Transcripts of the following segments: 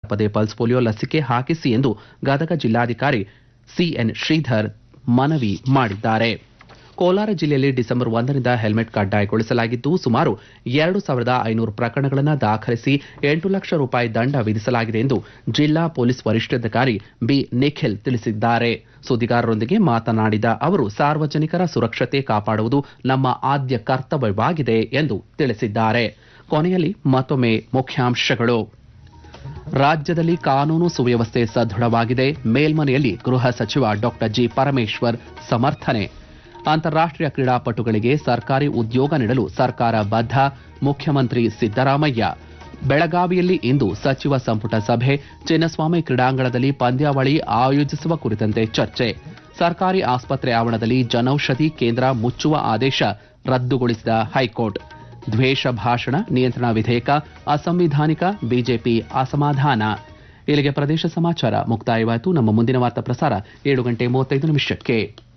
ತಪ್ಪದೆ pulse polio ಲಸಿಕೆ ಹಾಕಿಸಿ ಎಂದು ಗದಗ ಜಿಲ್ಲಾಧಿಕಾರಿ ಸಿಎನ್ ಶ್ರೀಧರ್ ಮನವಿ ಮಾಡಿದ್ದಾರೆ ಕೋಲಾರ ಜಿಲ್ಲೆಯಲ್ಲಿ ಡಿಸೆಂಬರ್ ಒಂದರಿಂದ ಹೆಲ್ಮೆಟ್ ಕಡ್ಡಾಯಗೊಳಿಸಲಾಗಿದ್ದು ಸುಮಾರು ಎರಡು ಸಾವಿರದ ಐನೂರು ಪ್ರಕರಣಗಳನ್ನು ದಾಖಲಿಸಿ ಎಂಟು ಲಕ್ಷ ರೂಪಾಯಿ ದಂಡ ವಿಧಿಸಲಾಗಿದೆ ಎಂದು ಜಿಲ್ಲಾ ಪೊಲೀಸ್ ವರಿಷ್ಠಾಧಿಕಾರಿ ಬಿ ನಿಖಿಲ್ ತಿಳಿಸಿದ್ದಾರೆ ಸುದ್ದಿಗಾರರೊಂದಿಗೆ ಮಾತನಾಡಿದ ಅವರು ಸಾರ್ವಜನಿಕರ ಸುರಕ್ಷತೆ ಕಾಪಾಡುವುದು ನಮ್ಮ ಆದ್ಯ ಕರ್ತವ್ಯವಾಗಿದೆ ಎಂದು ತಿಳಿಸಿದ್ದಾರೆ ಕೊನೆಯಲ್ಲಿ ಮತ್ತೊಮ್ಮೆ ಮುಖ್ಯಾಂಶಗಳು ರಾಜ್ಯದಲ್ಲಿ ಕಾನೂನು ಸುವ್ಯವಸ್ಥೆ ಸದೃಢವಾಗಿದೆ ಮೇಲ್ಮನೆಯಲ್ಲಿ ಗೃಹ ಸಚಿವ ಡಾಕ್ಟರ್ ಜಿ ಪರಮೇಶ್ವರ್ ಸಮರ್ಥನೆ ಅಂತಾರಾಷ್ಟೀಯ ಕ್ರೀಡಾಪಟುಗಳಿಗೆ ಸರ್ಕಾರಿ ಉದ್ಯೋಗ ನೀಡಲು ಸರ್ಕಾರ ಬದ್ಧ ಮುಖ್ಯಮಂತ್ರಿ ಸಿದ್ದರಾಮಯ್ಯ ಬೆಳಗಾವಿಯಲ್ಲಿ ಇಂದು ಸಚಿವ ಸಂಪುಟ ಸಭೆ ಚಿನ್ನಸ್ವಾಮಿ ಕ್ರೀಡಾಂಗಣದಲ್ಲಿ ಪಂದ್ಯಾವಳಿ ಆಯೋಜಿಸುವ ಕುರಿತಂತೆ ಚರ್ಚೆ ಸರ್ಕಾರಿ ಆಸ್ಪತ್ರೆ ಆವರಣದಲ್ಲಿ ಜನೌಷಧಿ ಕೇಂದ್ರ ಮುಚ್ಚುವ ಆದೇಶ ರದ್ದುಗೊಳಿಸಿದ ಹೈಕೋರ್ಟ್ ದ್ವೇಷ ಭಾಷಣ ನಿಯಂತ್ರಣ ವಿಧೇಯಕ ಅಸಂವಿಧಾನಿಕ ಬಿಜೆಪಿ ಅಸಮಾಧಾನ ಇಲ್ಲಿಗೆ ಪ್ರದೇಶ ಸಮಾಚಾರ ಮುಕ್ತಾಯವಾಯಿತು ನಮ್ಮ ಮುಂದಿನ ವಾರ್ತಾ ಪ್ರಸಾರ ಏಳು ಗಂಟೆ ಮೂವತ್ತೈದು ನಿಮಿಷಕ್ಕೆ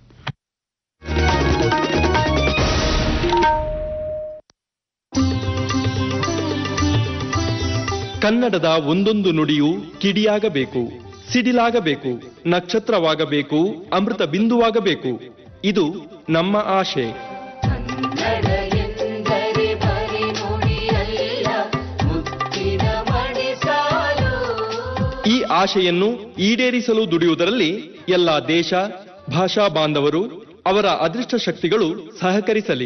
ಕನ್ನಡದ ಒಂದೊಂದು ನುಡಿಯು ಕಿಡಿಯಾಗಬೇಕು ಸಿಡಿಲಾಗಬೇಕು ನಕ್ಷತ್ರವಾಗಬೇಕು ಅಮೃತ ಬಿಂದುವಾಗಬೇಕು ಇದು ನಮ್ಮ ಆಶೆ ಕನ್ನಡ ಎಂದರೆ ಬರಿ ನುಡಿಯಲ್ಲ ಮುತ್ತಿನ ಮಣಿಸಾಲು ಈ ಆಶೆಯನ್ನು ಈಡೇರಿಸಲು ದುಡಿಯುವುದರಲ್ಲಿ ಎಲ್ಲ ದೇಶ ಭಾಷಾ ಬಾಂಧವರು ಅವರ ಅದೃಷ್ಟ ಶಕ್ತಿಗಳು ಸಹಕರಿಸಲಿ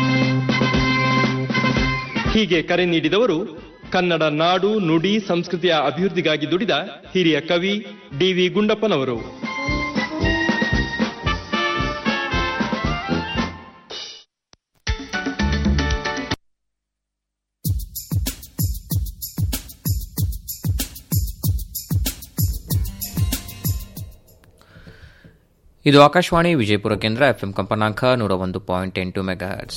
ಹೀಗೆ ಕರೆ ನೀಡಿದವರು ಕನ್ನಡ ನಾಡು ನುಡಿ ಸಂಸ್ಕೃತಿಯ ಅಭಿವೃದ್ಧಿಗಾಗಿ ದುಡಿದ ಹಿರಿಯ ಕವಿ ಡಿವಿ ಗುಂಡಪ್ಪನವರು ಇದು ಆಕಾಶವಾಣಿ ವಿಜಯಪುರ ಕೇಂದ್ರ ಎಫ್ಎಂ ಕಂಪನಾಂಕ ನೂರ ಒಂದು ಪಾಯಿಂಟ್ ಎಂಟು ಮೆಗಾಹರ್ಟ್ಸ್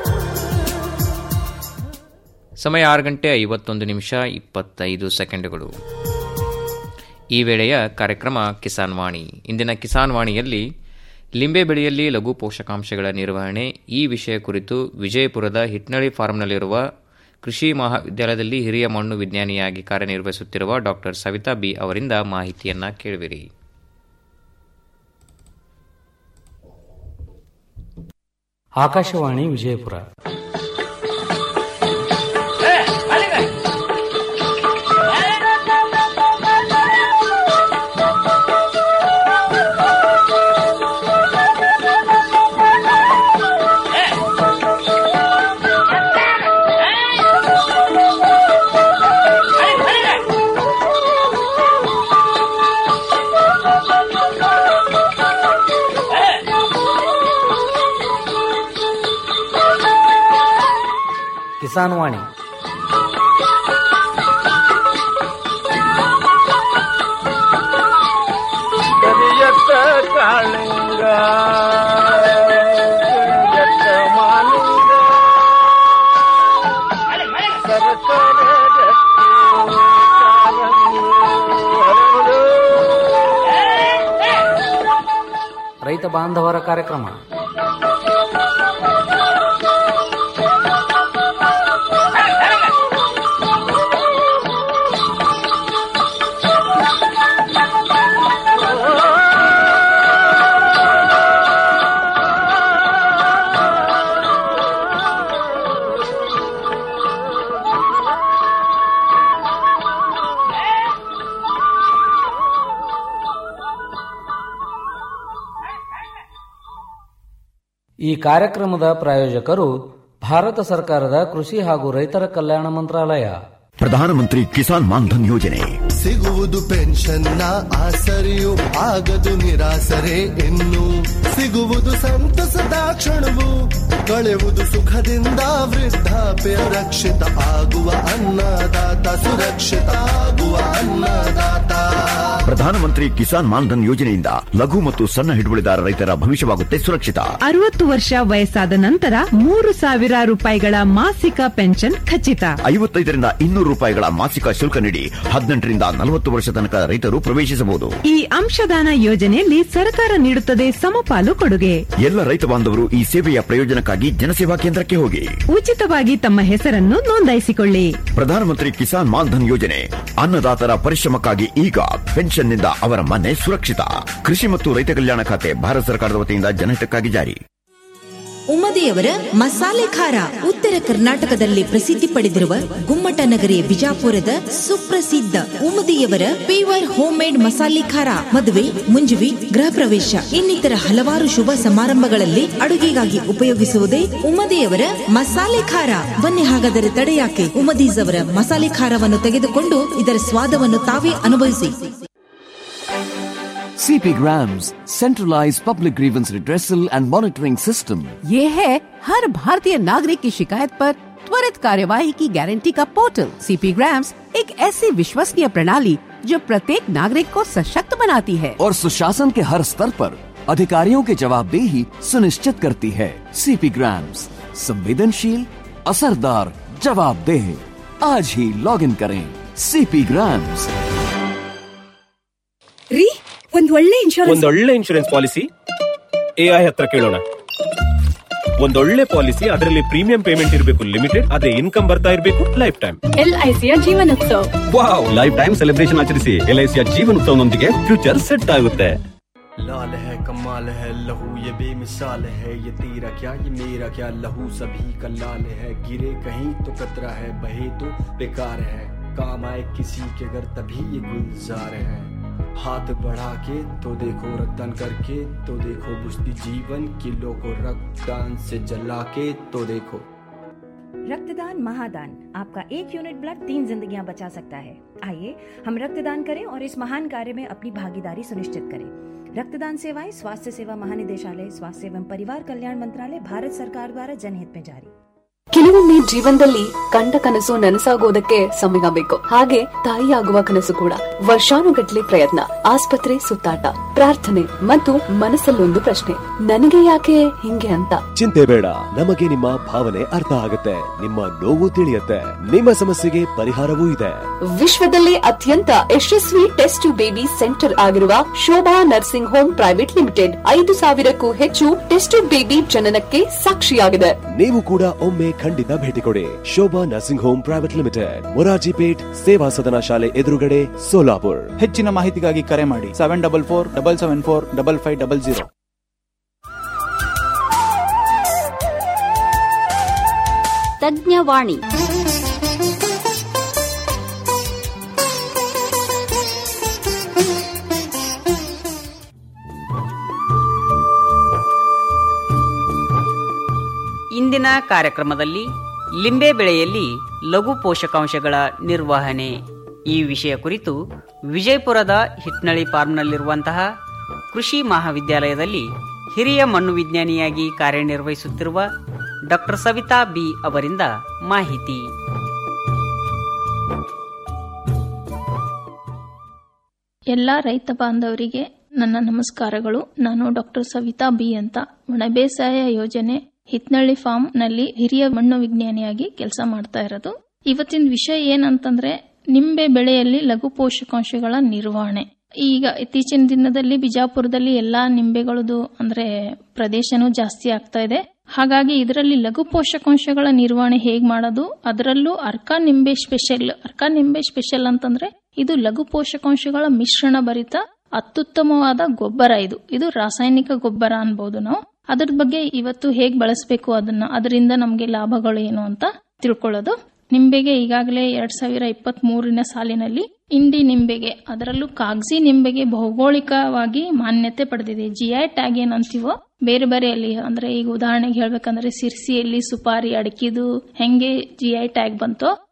ಸಮಯ ಆರು ಗಂಟೆ ಐವತ್ತೊಂದು ನಿಮಿಷ ಇಪ್ಪತ್ತೈದು ಸೆಕೆಂಡುಗಳು ಈ ವೇಳೆಯ ಕಾರ್ಯಕ್ರಮ ಕಿಸಾನ್ ವಾಣಿ ಇಂದಿನ ಕಿಸಾನ್ ವಾಣಿಯಲ್ಲಿ ಲಿಂಬೆ ಬೆಳೆಯಲ್ಲಿ ಲಘು ಪೋಷಕಾಂಶಗಳ ನಿರ್ವಹಣೆ ಈ ವಿಷಯ ಕುರಿತು ವಿಜಯಪುರದ ಹಿಟ್ನಳ್ಳಿ ಫಾರ್ಮ್ನಲ್ಲಿರುವ ಕೃಷಿ ಮಹಾವಿದ್ಯಾಲಯದಲ್ಲಿ ಹಿರಿಯ ಮಣ್ಣು ವಿಜ್ಞಾನಿಯಾಗಿ ಕಾರ್ಯನಿರ್ವಹಿಸುತ್ತಿರುವ ಡಾಕ್ಟರ್ ಸವಿತಾ ಬಿ ಅವರಿಂದ ಮಾಹಿತಿಯನ್ನ ಕೇಳುವಿರಿ ಆಕಾಶವಾಣಿ ವಿಜಯಪುರ ಕಿಸಾನ್ ವಾಣಿ ಕರಿಯತ್ತ ಕಾಳಿಂಗ ಕರಿಯತ್ತ ಮಾಲಿಂಗ ಸರಸರ ರಕ್ತಿ ಕಾಲಂಗಿ ಹರಡು. ರೈತ ಬಾಂಧವರ ಕಾರ್ಯಕ್ರಮ ಈ ಕಾರ್ಯಕ್ರಮದ ಪ್ರಾಯೋಜಕರು ಭಾರತ ಸರ್ಕಾರದ ಕೃಷಿ ಹಾಗೂ ರೈತರ ಕಲ್ಯಾಣ ಮಂತ್ರಾಲಯ ಪ್ರಧಾನಮಂತ್ರಿ ಕಿಸಾನ್ ಮಾನ್ಧನ್ ಯೋಜನೆ ಸಿಗುವುದು ಪೆನ್ಷನ್ನ ಆಸರೆಯು ಆಗದು ನಿರಾಸರೆ ಇನ್ನು ಸಿಗುವುದು ಸಂತಸದ ಕ್ಷಣವು ಕಳೆಯುವುದು ಸುಖದಿಂದ ವೃದ್ಧಾಪ್ಯ ರಕ್ಷಿತ ಆಗುವ ಅನ್ನದಾತ ಸುರಕ್ಷಿತ ಆಗುವ ಅನ್ನದಾತ ಪ್ರಧಾನಮಂತ್ರಿ ಕಿಸಾನ್ ಮಾನ್ಧನ್ ಯೋಜನೆಯಿಂದ ಲಘು ಮತ್ತು ಸಣ್ಣ ಹಿಡುವಳಿದಾರ ರೈತರ ಭವಿಷ್ಯವಾಗುತ್ತೆ ಸುರಕ್ಷಿತ ಅರವತ್ತು ವರ್ಷ ವಯಸ್ಸಾದ ನಂತರ ಮೂರು ಸಾವಿರ ರೂಪಾಯಿಗಳ ಮಾಸಿಕ ಪೆನ್ಷನ್ ಖಚಿತ ಐವತ್ತೈದರಿಂದ ಇನ್ನೂರು ರೂಪಾಯಿಗಳ ಮಾಸಿಕ ಶುಲ್ಕ ನೀಡಿ ಹದಿನೆಂಟರಿಂದ ನಲವತ್ತು ವರ್ಷ ತನಕ ರೈತರು ಪ್ರವೇಶಿಸಬಹುದು ಈ ಅಂಶದಾನ ಯೋಜನೆಯಲ್ಲಿ ಸರ್ಕಾರ ನೀಡುತ್ತದೆ ಸಮಪಾಲು ಕೊಡುಗೆ ಎಲ್ಲ ರೈತ ಬಾಂಧವರು ಈ ಸೇವೆಯ ಪ್ರಯೋಜನಕ್ಕಾಗಿ ಜನಸೇವಾ ಕೇಂದ್ರಕ್ಕೆ ಹೋಗಿ ಉಚಿತವಾಗಿ ತಮ್ಮ ಹೆಸರನ್ನು ನೋಂದಾಯಿಸಿಕೊಳ್ಳಿ ಪ್ರಧಾನಮಂತ್ರಿ ಕಿಸಾನ್ ಮಾನ್ಧನ್ ಯೋಜನೆ ಅನ್ನದಾತರ ಪರಿಶ್ರಮಕ್ಕಾಗಿ ಈಗ ಪೆನ್ಷನ್ನಿಂದ ಅವರ ಮನೆ ಸುರಕ್ಷಿತ ಕೃಷಿ ಮತ್ತು ರೈತ ಕಲ್ಯಾಣ ಖಾತೆ ಭಾರತ ಸರ್ಕಾರದ ವತಿಯಿಂದ ಜನಹಿತಕ್ಕಾಗಿ ಜಾರಿ ಉಮ್ಮದಿಯವರ ಮಸಾಲೆ ಖಾರ ಉತ್ತರ ಕರ್ನಾಟಕದಲ್ಲಿ ಪ್ರಸಿದ್ಧಿ ಪಡೆದಿರುವ ಗುಮ್ಮಟ ನಗರಿ ಬಿಜಾಪುರದ ಸುಪ್ರಸಿದ್ಧ ಉಮ್ಮದಿಯವರ ಪೇವರ್ ಹೋಮ್ ಮೇಡ್ ಮಸಾಲೆ ಖಾರ ಮದುವೆ ಮುಂಜುವಿ ಗೃಹ ಪ್ರವೇಶ ಇನ್ನಿತರ ಹಲವಾರು ಶುಭ ಸಮಾರಂಭಗಳಲ್ಲಿ ಅಡುಗೆಗಾಗಿ ಉಪಯೋಗಿಸುವುದೇ ಉಮ್ಮದಿಯವರ ಮಸಾಲೆ ಖಾರ ಬನ್ನಿ ಹಾಗಾದರೆ ತಡೆಯಾಕೆ ಉಮ್ಮದೀಸ್ ಅವರ ಮಸಾಲೆ ಖಾರವನ್ನು ತೆಗೆದುಕೊಂಡು ಇದರ ಸ್ವಾದವನ್ನು ತಾವೇ ಅನುಭವಿಸಿ CP Grams, centralized public grievance redressal and monitoring system. ये है हर भारतीय नागरिक की शिकायत पर त्वरित कार्यवाही की गारंटी का पोर्टल सीपी ग्राम्स एक ऐसी विश्वसनीय प्रणाली जो प्रत्येक नागरिक को सशक्त बनाती है और सुशासन के हर स्तर पर अधिकारियों की जवाबदेही सुनिश्चित करती है सीपी ग्राम्स संवेदनशील असरदार जवाबदेह आज ही लॉग इन करें सीपी ग्राम्स ರೀ ಒಂದ್ ಒಳ್ಳೆ ಇನ್ಶೂರೆನ್ಸ್ ಒಂದೊಳ್ಳೆ ಇನ್ಶೂರೆನ್ಸ್ ಪಾಲಿಸಿ ಎಐ ಹತ್ರ ಕೇಳೋಣ ಒಂದೊಳ್ಳೆ ಪಾಲಿಸಿ ಅದರಲ್ಲಿ ಪ್ರೀಮಿಯಂ ಪೇಮೆಂಟ್ ಇರಬೇಕು ಲಿಮಿಟೆಡ್ ಅದೇ ಇನ್ಕಮ್ ಬರ್ತಾ ಇರಬೇಕು ಲೈಫ್ ಟೈಮ್ ಎಲ್ಐಸಿಯ Jeevanotsav wow life time celebration ಆಚರಿಸಿ ಎಲ್ಐಸಿಯ ಜೀವನೋತ್ಸವನೊಂದಿಗೆ ಫ್ಯೂಚರ್ ಸೆಟ್ ಆಗುತ್ತೆ लाल है कमाल है लहू ये बेमिसाल है ये तेरा क्या ये मेरा क्या लहू सभी का लाल है गिरे कहीं तो कतरा है बहे तो बेकार है काम आए किसी के घर तभी ये गुलजार है हाथ बढ़ा के तो देखो रक्तदान करके तो देखो बुझती जीवन किलो को रक्तदान से जला के तो देखो रक्तदान महादान आपका एक यूनिट ब्लड तीन जिंदगियां बचा सकता है आइए हम रक्तदान करें और इस महान कार्य में अपनी भागीदारी सुनिश्चित करें रक्तदान सेवाएं स्वास्थ्य सेवा महानिदेशालय स्वास्थ्य एवं परिवार कल्याण मंत्रालय भारत सरकार द्वारा जनहित में जारी ಕೆಲವೊಮ್ಮೆ ಜೀವನದಲ್ಲಿ ಕಂಡ ಕನಸು ನನಸಾಗೋದಕ್ಕೆ ಸಮಯ ಬೇಕು ಹಾಗೆ ತಾಯಿಯಾಗುವ ಕನಸು ಕೂಡ ವರ್ಷಾನುಗಟ್ಲೆ ಪ್ರಯತ್ನ ಆಸ್ಪತ್ರೆ ಸುತ್ತಾಟ ಪ್ರಾರ್ಥನೆ ಮತ್ತು ಮನಸ್ಸಲ್ಲೊಂದು ಪ್ರಶ್ನೆ ನನಗೆ ಯಾಕೆ ಹಿಂಗೆ ಅಂತ ಚಿಂತೆ ಬೇಡ ನಮಗೆ ನಿಮ್ಮ ಭಾವನೆ ಅರ್ಥ ಆಗುತ್ತೆ ನಿಮ್ಮ ನೋವು ತಿಳಿಯುತ್ತೆ ನಿಮ್ಮ ಸಮಸ್ಯೆಗೆ ಪರಿಹಾರವೂ ಇದೆ ವಿಶ್ವದಲ್ಲೇ ಅತ್ಯಂತ ಯಶಸ್ವಿ ಟೆಸ್ಟ್ ಟು ಬೇಬಿ ಸೆಂಟರ್ ಆಗಿರುವ Shobha nursing home private limited ಐದು ಸಾವಿರಕ್ಕೂ ಹೆಚ್ಚು ಟೆಸ್ಟ್ ಟು ಬೇಬಿ ಜನನಕ್ಕೆ ಸಾಕ್ಷಿಯಾಗಿದೆ ನೀವು ಕೂಡ ಒಮ್ಮೆ ಖಂಡಿತ ಭೇಟಿ ಕೊಡಿ Shobha nursing home private limited Morarji Peth Seva Sadan ಶಾಲೆ ಎದುರುಗಡೆ ಸೋಲಾಪುರ್ ಹೆಚ್ಚಿನ ಮಾಹಿತಿಗಾಗಿ ಕರೆ ಮಾಡಿ seven double four double seven four double five double zero Tajnavani ಇಂದಿನ ಕಾರ್ಯಕ್ರಮದಲ್ಲಿ ಲಿಂಬೆ ಬೆಳೆಯಲ್ಲಿ ಲಘು ಪೋಷಕಾಂಶಗಳ ನಿರ್ವಹಣೆ ಈ ವಿಷಯ ಕುರಿತು ವಿಜಯಪುರದ ಹಿಟ್ನಳ್ಳಿ ಫಾರ್ಮ್ನಲ್ಲಿರುವಂತಹ ಕೃಷಿ ಮಹಾವಿದ್ಯಾಲಯದಲ್ಲಿ ಹಿರಿಯ ಮಣ್ಣು ವಿಜ್ಞಾನಿಯಾಗಿ ಕಾರ್ಯನಿರ್ವಹಿಸುತ್ತಿರುವ ಡಾಕ್ಟರ್ ಸವಿತಾ ಬಿ ಅವರಿಂದ ಮಾಹಿತಿ ಎಲ್ಲ ರೈತ ಬಾಂಧವರಿಗೆ ನನ್ನ ನಮಸ್ಕಾರಗಳು ನಾನು ಡಾಕ್ಟರ್ ಸವಿತಾ ಬಿ ಅಂತ ಒಣಬೇಸಾಯ ಯೋಜನೆ ಹಿತ್ನಳ್ಳಿ ಫಾರ್ಮ್ ನಲ್ಲಿ ಹಿರಿಯ ಮಣ್ಣು ವಿಜ್ಞಾನಿಯಾಗಿ ಕೆಲಸ ಮಾಡ್ತಾ ಇರೋದು ಇವತ್ತಿನ ವಿಷಯ ಏನಂತಂದ್ರೆ ನಿಂಬೆ ಬೆಳೆಯಲ್ಲಿ ಲಘು ಪೋಷಕಾಂಶಗಳ ನಿರ್ವಹಣೆ ಈಗ ಇತ್ತೀಚಿನ ದಿನದಲ್ಲಿ ಬಿಜಾಪುರದಲ್ಲಿ ಎಲ್ಲಾ ನಿಂಬೆಗಳದು ಅಂದ್ರೆ ಪ್ರದೇಶನೂ ಜಾಸ್ತಿ ಆಗ್ತಾ ಇದೆ ಹಾಗಾಗಿ ಇದರಲ್ಲಿ ಲಘು ಪೋಷಕಾಂಶಗಳ ನಿರ್ವಹಣೆ ಹೇಗ್ ಮಾಡೋದು ಅದರಲ್ಲೂ ಅರ್ಕ ನಿಂಬೆ ಸ್ಪೆಷಲ್ ಅರ್ಕ ನಿಂಬೆ ಸ್ಪೆಷಲ್ ಅಂತಂದ್ರೆ ಇದು ಲಘು ಪೋಷಕಾಂಶಗಳ ಮಿಶ್ರಣ ಭರಿತ ಅತ್ಯುತ್ತಮವಾದ ಗೊಬ್ಬರ ಇದು ಇದು ರಾಸಾಯನಿಕ ಗೊಬ್ಬರ ಅನ್ಬಹುದು ನಾವು ಅದ್ರ ಬಗ್ಗೆ ಇವತ್ತು ಹೇಗ್ ಬಳಸಬೇಕು ಅದನ್ನ ಅದರಿಂದ ನಮಗೆ ಲಾಭಗಳು ಏನು ಅಂತ ತಿಳ್ಕೊಳ್ಳೋದು ನಿಂಬೆಗೆ ಈಗಾಗಲೇ ಎರಡ್ ಸಾವಿರ ಇಪ್ಪತ್ತ್ ಮೂರನೇ ಸಾಲಿನಲ್ಲಿ ಇಂಡಿ ನಿಂಬೆಗೆ ಅದರಲ್ಲೂ ಕಾಗಜಿ ನಿಂಬೆಗೆ ಭೌಗೋಳಿಕವಾಗಿ ಮಾನ್ಯತೆ ಪಡೆದಿದೆ ಜಿಐ ಟ್ಯಾಗ್ ಏನಂತೀವೋ ಬೇರೆ ಬೇರೆ ಅಲ್ಲಿ ಅಂದ್ರೆ ಈಗ ಉದಾಹರಣೆಗೆ ಹೇಳ್ಬೇಕಂದ್ರೆ ಸಿರ್ಸಿಯಲ್ಲಿ ಸುಪಾರಿ ಅಡಕಿದು ಹೆಂಗೆ ಜಿಐ ಟ್ಯಾಗ್ ಬಂತೋ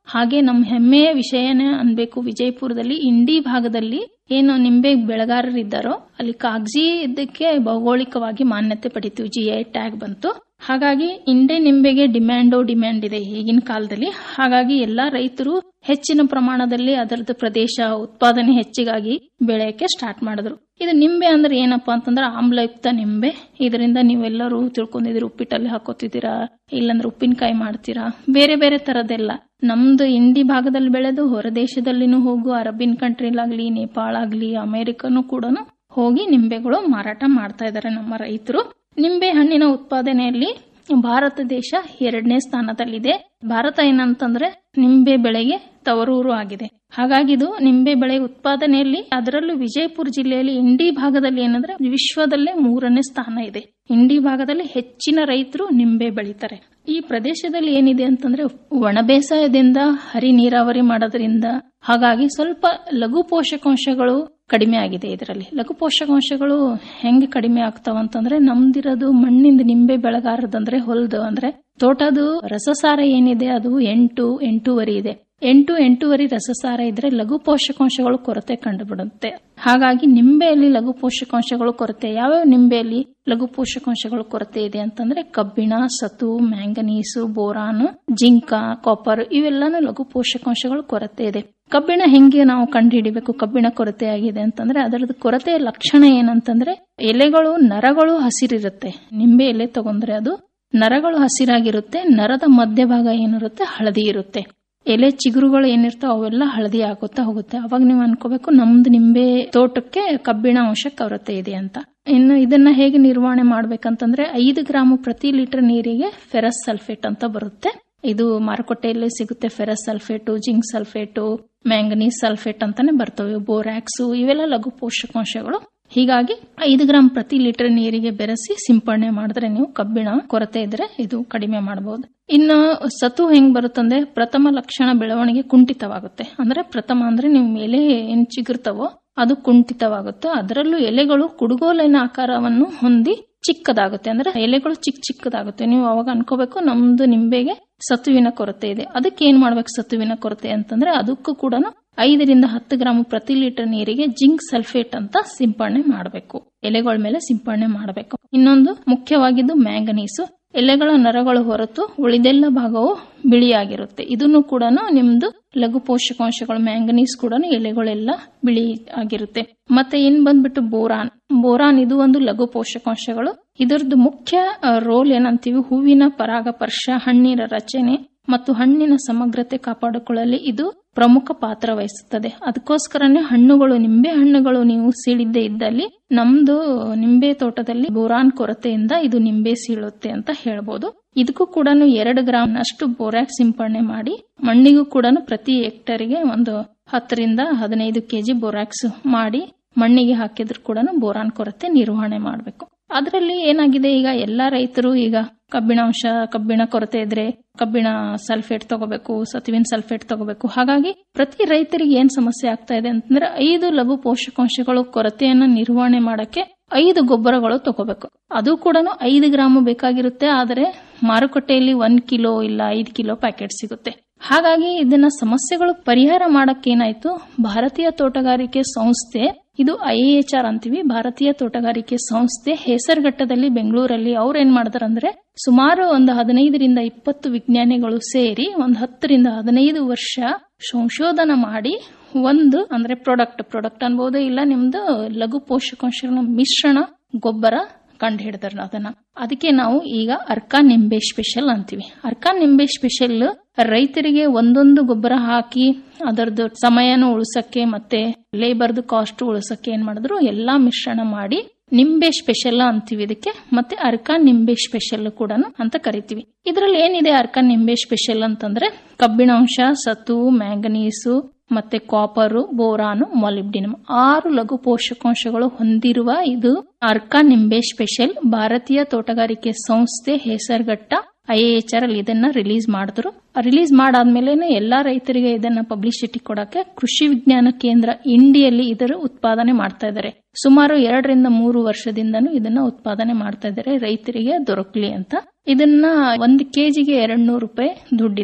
ಹಾಗೆ ನಮ್ಮ ಹೆಮ್ಮೆಯ ವಿಷಯನೇ ಅನ್ಬೇಕು ವಿಜಯಪುರದಲ್ಲಿ ಇಂಡಿ ಭಾಗದಲ್ಲಿ ಏನು ನಿಂಬೆ ಬೆಳೆಗಾರರಿದ್ದಾರೋ ಅಲ್ಲಿ ಕಾಗಜಿ ಇದಕ್ಕೆ ಭೌಗೋಳಿಕವಾಗಿ ಮಾನ್ಯತೆ ಪಡಿತೀವಿ ಜಿ ಐ ಟ್ಯಾಗ್ ಬಂತು ಹಾಗಾಗಿ ಇಂಡೆ ನಿಂಬೆಗೆ ಡಿಮ್ಯಾಂಡೋ ಡಿಮ್ಯಾಂಡ್ ಇದೆ ಈಗಿನ ಕಾಲದಲ್ಲಿ ಹಾಗಾಗಿ ಎಲ್ಲಾ ರೈತರು ಹೆಚ್ಚಿನ ಪ್ರಮಾಣದಲ್ಲಿ ಅದರದ್ದು ಪ್ರದೇಶ ಉತ್ಪಾದನೆ ಹೆಚ್ಚಿಗಾಗಿ ಬೆಳೆಯಕ್ಕೆ ಸ್ಟಾರ್ಟ್ ಮಾಡಿದ್ರು ಇದು ನಿಂಬೆ ಅಂದ್ರೆ ಏನಪ್ಪಾ ಅಂತಂದ್ರೆ ಆಮ್ಲಯುಕ್ತ ನಿಂಬೆ ಇದರಿಂದ ನೀವೆಲ್ಲರೂ ತಿಳ್ಕೊಂಡಿದ್ದೀರಿ ಉಪ್ಪಿಟ್ಟಲ್ಲಿ ಹಾಕೋತಿದ್ದೀರಾ ಇಲ್ಲಾಂದ್ರೆ ಉಪ್ಪಿನಕಾಯಿ ಮಾಡ್ತೀರಾ ಬೇರೆ ಬೇರೆ ತರದೆಲ್ಲ ನಮ್ದು ಇಂಡಿ ಭಾಗದಲ್ಲಿ ಬೆಳೆದು ಹೊರ ದೇಶದಲ್ಲಿನೂ ಹೋಗು ಅರಬಿನ್ ಕಂಟ್ರಿಲಾಗ್ಲಿ ನೇಪಾಳ ಆಗ್ಲಿ ಅಮೆರಿಕನು ಕೂಡ ಹೋಗಿ ನಿಂಬೆಗಳು ಮಾರಾಟ ಮಾಡ್ತಾ ಇದ್ದಾರೆ ನಮ್ಮ ರೈತರು ನಿಂಬೆ ಹಣ್ಣಿನ ಉತ್ಪಾದನೆಯಲ್ಲಿ ಭಾರತ ದೇಶ ಎರಡನೇ ಸ್ಥಾನದಲ್ಲಿದೆ ಭಾರತ ಏನಂತಂದ್ರೆ ನಿಂಬೆ ಬೆಳೆಗೆ ತವರೂರು ಆಗಿದೆ ಹಾಗಾಗಿ ಇದು ನಿಂಬೆ ಬೆಳೆ ಉತ್ಪಾದನೆಯಲ್ಲಿ ಅದರಲ್ಲೂ ವಿಜಯಪುರ ಜಿಲ್ಲೆಯಲ್ಲಿ ಇಂಡಿ ಭಾಗದಲ್ಲಿ ಏನಂದ್ರೆ ವಿಶ್ವದಲ್ಲೇ ಮೂರನೇ ಸ್ಥಾನ ಇದೆ ಇಂಡಿ ಭಾಗದಲ್ಲಿ ಹೆಚ್ಚಿನ ರೈತರು ನಿಂಬೆ ಬೆಳೀತಾರೆ ಈ ಪ್ರದೇಶದಲ್ಲಿ ಏನಿದೆ ಅಂತಂದ್ರೆ ಒಣ ಬೇಸಾಯದಿಂದ ಹರಿ ನೀರಾವರಿ ಮಾಡೋದ್ರಿಂದ ಹಾಗಾಗಿ ಸ್ವಲ್ಪ ಲಘು ಪೋಷಕಾಂಶಗಳು ಕಡಿಮೆ ಆಗಿದೆ ಇದರಲ್ಲಿ ಲಘು ಪೋಷಕಾಂಶಗಳು ಹೆಂಗೆ ಕಡಿಮೆ ಆಗ್ತಾವ ಅಂತಂದ್ರೆ ನಮ್ದಿರೋದು ಮಣ್ಣಿಂದ ನಿಂಬೆ ಬೆಳೆಗಾರದಂದ್ರೆ ಹೊಲ್ದು ಅಂದ್ರೆ ತೋಟದು ರಸಸಾರ ಏನಿದೆ ಅದು ಎಂಟು ಎಂಟೂವರೆ ಇದೆ ಎಂಟು ಎಂಟೂವರೆ ರಸಸಾರ ಇದ್ರೆ ಲಘು ಪೋಷಕಾಂಶಗಳು ಕೊರತೆ ಕಂಡುಬಿಡುತ್ತೆ ಹಾಗಾಗಿ ನಿಂಬೆಯಲ್ಲಿ ಲಘು ಪೋಷಕಾಂಶಗಳು ಕೊರತೆ ಯಾವ್ಯಾವ ನಿಂಬೆಯಲ್ಲಿ ಲಘು ಪೋಷಕಾಂಶಗಳು ಕೊರತೆ ಇದೆ ಅಂತಂದ್ರೆ ಕಬ್ಬಿಣ ಸತು ಮ್ಯಾಂಗನೀಸು ಬೋರಾನ್ ಜಿಂಕ ಕಾಪರ್ ಇವೆಲ್ಲಾನು ಲಘು ಪೋಷಕಾಂಶಗಳು ಕೊರತೆ ಇದೆ ಕಬ್ಬಿಣ ಹೆಂಗೆ ನಾವು ಕಂಡುಹಿಡಿಬೇಕು ಕಬ್ಬಿಣ ಕೊರತೆ ಆಗಿದೆ ಅಂತಂದ್ರೆ ಅದರದ್ದು ಕೊರತೆಯ ಲಕ್ಷಣ ಏನಂತಂದ್ರೆ ಎಲೆಗಳು ನರಗಳು ಹಸಿರಿರುತ್ತೆ ನಿಂಬೆ ಎಲೆ ತಗೊಂಡ್ರೆ ಅದು ನರಗಳು ಹಸಿರಾಗಿರುತ್ತೆ ನರದ ಮಧ್ಯಭಾಗ ಏನಿರುತ್ತೆ ಹಳದಿ ಇರುತ್ತೆ ಎಲೆ ಚಿಗುರುಗಳು ಏನಿರ್ತಾವ ಅವೆಲ್ಲ ಹಳದಿ ಆಗುತ್ತಾ ಹೋಗುತ್ತೆ ಅವಾಗ ನೀವು ಅನ್ಕೋಬೇಕು ನಮ್ದು ನಿಂಬೆ ತೋಟಕ್ಕೆ ಕಬ್ಬಿಣ ಅಂಶ ಕೊರತೆ ಇದೆ ಅಂತ ಇನ್ನು ಇದನ್ನ ಹೇಗೆ ನಿರ್ವಹಣೆ ಮಾಡ್ಬೇಕಂತಂದ್ರೆ ಐದು ಗ್ರಾಮ್ ಪ್ರತಿ ಲೀಟರ್ ನೀರಿಗೆ ಫೆರಸ್ ಸಲ್ಫೇಟ್ ಅಂತ ಬರುತ್ತೆ ಇದು ಮಾರುಕಟ್ಟೆಯಲ್ಲಿ ಸಿಗುತ್ತೆ ferrous sulphate zinc sulphate manganese sulphate ಅಂತಾನೆ ಬರ್ತವೆ ಬೋರಾಕ್ಸು ಇವೆಲ್ಲ ಲಘು ಪೋಷಕಾಂಶಗಳು ಹೀಗಾಗಿ ಐದು ಗ್ರಾಂ ಪ್ರತಿ ಲೀಟರ್ ನೀರಿಗೆ ಬೆರೆಸಿ ಸಿಂಪಡಣೆ ಮಾಡಿದ್ರೆ ನೀವು ಕಬ್ಬಿಣ ಕೊರತೆ ಇದ್ರೆ ಇದು ಕಡಿಮೆ ಮಾಡಬಹುದು ಇನ್ನು ಸತು ಹೆಂಗ್ ಬರುತ್ತಂದ್ರೆ ಪ್ರಥಮ ಲಕ್ಷಣ ಬೆಳವಣಿಗೆ ಕುಂಠಿತವಾಗುತ್ತೆ ಅಂದ್ರೆ ಪ್ರಥಮ ಅಂದ್ರೆ ನೀವು ಎಲೆ ಏನ್ ಚಿಗುರ್ತವೋ ಅದು ಕುಂಠಿತವಾಗುತ್ತೆ ಅದರಲ್ಲೂ ಎಲೆಗಳು ಕುಡುಗೋಲಿನ ಆಕಾರವನ್ನು ಹೊಂದಿ ಚಿಕ್ಕದಾಗುತ್ತೆ ಅಂದ್ರೆ ಎಲೆಗಳು ಚಿಕ್ಕ ಚಿಕ್ಕದಾಗುತ್ತೆ ನೀವು ಅವಾಗ ಅನ್ಕೋಬೇಕು ನಮ್ದು ನಿಂಬೆಗೆ ಸತುವಿನ ಕೊರತೆ ಇದೆ ಅದಕ್ಕೆ ಏನ್ ಮಾಡ್ಬೇಕು ಸತುವಿನ ಕೊರತೆ ಅಂತಂದ್ರೆ ಅದಕ್ಕೂ ಕೂಡ ಐದರಿಂದ ಹತ್ತು ಗ್ರಾಂ ಪ್ರತಿ ಲೀಟರ್ ನೀರಿಗೆ ಜಿಂಕ್ ಸಲ್ಫೇಟ್ ಅಂತ ಸಿಂಪಡಣೆ ಮಾಡಬೇಕು ಎಲೆಗಳ ಮೇಲೆ ಸಿಂಪಡಣೆ ಮಾಡಬೇಕು ಇನ್ನೊಂದು ಮುಖ್ಯವಾಗಿದ್ದು ಮ್ಯಾಂಗನೀಸು ಎಲೆಗಳ ನರಗಳು ಹೊರತು ಉಳಿದೆಲ್ಲ ಭಾಗವು ಬಿಳಿಯಾಗಿರುತ್ತೆ ಇದನ್ನು ಕೂಡ ನಿಮ್ದು ಲಘು ಪೋಷಕಾಂಶಗಳು ಮ್ಯಾಂಗನೀಸ್ ಕೂಡ ಎಲೆಗಳೆಲ್ಲ ಬಿಳಿ ಆಗಿರುತ್ತೆ ಮತ್ತೆ ಏನ್ ಬಂದ್ಬಿಟ್ಟು ಬೋರಾನ್ ಬೋರಾನ್ ಇದು ಒಂದು ಲಘು ಪೋಷಕಾಂಶಗಳು ಇದರದ್ದು ಮುಖ್ಯ ರೋಲ್ ಏನಂತೀವಿ ಹೂವಿನ ಪರಾಗಪರ್ಶ ಹಣ್ಣಿನ ರಚನೆ ಮತ್ತು ಹಣ್ಣಿನ ಸಮಗ್ರತೆ ಕಾಪಾಡಿಕೊಳ್ಳಲು ಇದು ಪ್ರಮುಖ ಪಾತ್ರ ವಹಿಸುತ್ತದೆ ಅದಕ್ಕೋಸ್ಕರನೇ ಹಣ್ಣುಗಳು ನಿಂಬೆ ಹಣ್ಣುಗಳು ನೀವು ಸೀಳಿದ್ದೇ ಇದ್ದಲ್ಲಿ ನಮ್ದು ನಿಂಬೆ ತೋಟದಲ್ಲಿ ಬೋರಾನ್ ಕೊರತೆಯಿಂದ ಇದು ನಿಂಬೆ ಸೀಳುತ್ತೆ ಅಂತ ಹೇಳ್ಬೋದು ಇದಕ್ಕೂ ಕೂಡ ಎರಡು ಗ್ರಾಮ್ ಅಷ್ಟು ಬೋರಾಕ್ ಸಿಂಪಡಣೆ ಮಾಡಿ ಮಣ್ಣಿಗೂ ಕೂಡ ಪ್ರತಿ ಹೆಕ್ಟರ್ಗೆ ಒಂದು ಹತ್ತರಿಂದ ಹದಿನೈದು ಕೆಜಿ ಬೋರಾಕ್ಸ್ ಮಾಡಿ ಮಣ್ಣಿಗೆ ಹಾಕಿದ್ರು ಕೂಡ ಬೋರಾನ್ ಕೊರತೆ ನಿರ್ವಹಣೆ ಮಾಡಬೇಕು ಅದರಲ್ಲಿ ಏನಾಗಿದೆ ಈಗ ಎಲ್ಲಾ ರೈತರು ಈಗ ಕಬ್ಬಿಣಾಂಶ ಕಬ್ಬಿಣ ಕೊರತೆ ಇದ್ರೆ ಕಬ್ಬಿಣ ಸಲ್ಫೇಟ್ ತಗೋಬೇಕು ಸತುವಿನ ಸಲ್ಫೇಟ್ ತಗೋಬೇಕು ಹಾಗಾಗಿ ಪ್ರತಿ ರೈತರಿಗೆ ಏನ್ ಸಮಸ್ಯೆ ಆಗ್ತಾ ಇದೆ ಅಂತಂದ್ರೆ ಐದು ಲಘು ಪೋಷಕಾಂಶಗಳು ಕೊರತೆಯನ್ನ ನಿರ್ವಹಣೆ ಮಾಡಕ್ಕೆ ಐದು ಗೊಬ್ಬರಗಳು ತಗೋಬೇಕು ಅದು ಕೂಡ ಐದು ಗ್ರಾಮ್ ಬೇಕಾಗಿರುತ್ತೆ ಆದರೆ ಮಾರುಕಟ್ಟೆಯಲ್ಲಿ ಒಂದ್ ಕಿಲೋ ಇಲ್ಲ ಐದು ಕಿಲೋ ಪ್ಯಾಕೆಟ್ ಸಿಗುತ್ತೆ ಹಾಗಾಗಿ ಇದನ್ನ ಸಮಸ್ಯೆಗಳು ಪರಿಹಾರ ಮಾಡಕ್ಕೆ ಏನಾಯ್ತು ಭಾರತೀಯ ತೋಟಗಾರಿಕೆ ಸಂಸ್ಥೆ ಇದು ಐಎಚ್ಆರ್ ಅಂತೀವಿ ಭಾರತೀಯ ತೋಟಗಾರಿಕೆ ಸಂಸ್ಥೆ ಹೆಸರುಘಟ್ಟದಲ್ಲಿ ಬೆಂಗಳೂರಲ್ಲಿ ಅವ್ರು ಏನ್ ಮಾಡ್ತಾರಂದ್ರೆ ಸುಮಾರು ಒಂದು ಹದಿನೈದರಿಂದ ಇಪ್ಪತ್ತು ವಿಜ್ಞಾನಿಗಳು ಸೇರಿ ಒಂದು ಹತ್ತರಿಂದ ಹದಿನೈದು ವರ್ಷ ಸಂಶೋಧನೆ ಮಾಡಿ ಒಂದು ಅಂದ್ರೆ ಪ್ರಾಡಕ್ಟ್ ಪ್ರಾಡಕ್ಟ್ ಅನ್ಬೋದು ಇಲ್ಲ ನಿಮ್ದು ಲಘು ಪೋಷಕಾಂಶಗಳ ಮಿಶ್ರಣ ಗೊಬ್ಬರ ಕಂಡು ಹಿಡಿದಾರ ಅದನ್ನ ಅದಕ್ಕೆ ನಾವು ಈಗ ಅರ್ಕಾ ನಿಂಬೆ ಸ್ಪೆಷಲ್ ಅಂತೀವಿ ಅರ್ಕಾ ನಿಂಬೆ ಸ್ಪೆಷಲ್ ರೈತರಿಗೆ ಒಂದೊಂದು ಗೊಬ್ಬರ ಹಾಕಿ ಅದರದ್ದು ಸಮಯನ ಉಳಿಸಕ್ಕೆ ಮತ್ತೆ ಲೇಬರ್ದು ಕಾಸ್ಟ್ ಉಳಿಸಕ್ಕೆ ಏನ್ ಮಾಡಿದ್ರು ಎಲ್ಲಾ ಮಿಶ್ರಣ ಮಾಡಿ ನಿಂಬೆ ಸ್ಪೆಷಲ್ ಅಂತೀವಿ ಇದಕ್ಕೆ ಮತ್ತೆ ಅರ್ಕಾ ನಿಂಬೆ ಸ್ಪೆಷಲ್ ಕೂಡ ಅಂತ ಕರಿತೀವಿ ಇದರಲ್ಲಿ ಏನಿದೆ ಅರ್ಕಾ ನಿಂಬೆ ಸ್ಪೆಷಲ್ ಅಂತಂದ್ರೆ ಕಬ್ಬಿಣಾಂಶ ಸತು ಮ್ಯಾಂಗನೀಸು ಮತ್ತೆ ಕಾಪರು ಬೋರಾನು ಮಾಲಿಬ್ಡಿನಮ್ ಆರು ಲಘು ಪೋಷಕಾಂಶಗಳು ಹೊಂದಿರುವ ಇದು ಅರ್ಕಾ ನಿಂಬೆ ಸ್ಪೆಷಲ್ ಭಾರತೀಯ ತೋಟಗಾರಿಕೆ ಸಂಸ್ಥೆ ಹೆಸರುಘಟ್ಟ ಐಎಚ್ಆರ್ ಅಲ್ಲಿ ಇದನ್ನ ರಿಲೀಸ್ ಮಾಡಿದ್ರು ರಿಲೀಸ್ ಮಾಡಾದ್ಮೇಲೆ ಎಲ್ಲಾ ರೈತರಿಗೆ ಇದನ್ನ ಪಬ್ಲಿಸಿಟಿ ಕೊಡಕ್ಕೆ ಕೃಷಿ ವಿಜ್ಞಾನ ಕೇಂದ್ರ ಇಂಡಿಯಲ್ಲಿ ಇದರ ಉತ್ಪಾದನೆ ಮಾಡ್ತಾ ಇದ್ದಾರೆ ಸುಮಾರು ಎರಡರಿಂದ ಮೂರು ವರ್ಷದಿಂದನೂ ಇದನ್ನ ಉತ್ಪಾದನೆ ಮಾಡ್ತಾ ಇದ್ದಾರೆ ರೈತರಿಗೆ ದೊರಕಲಿ ಅಂತ ಇದನ್ನ ಒಂದು ಕೆಜಿಗೆ ಎರಡ್ ನೂರು ರೂಪಾಯಿ ದುಡ್ಡಿದೆ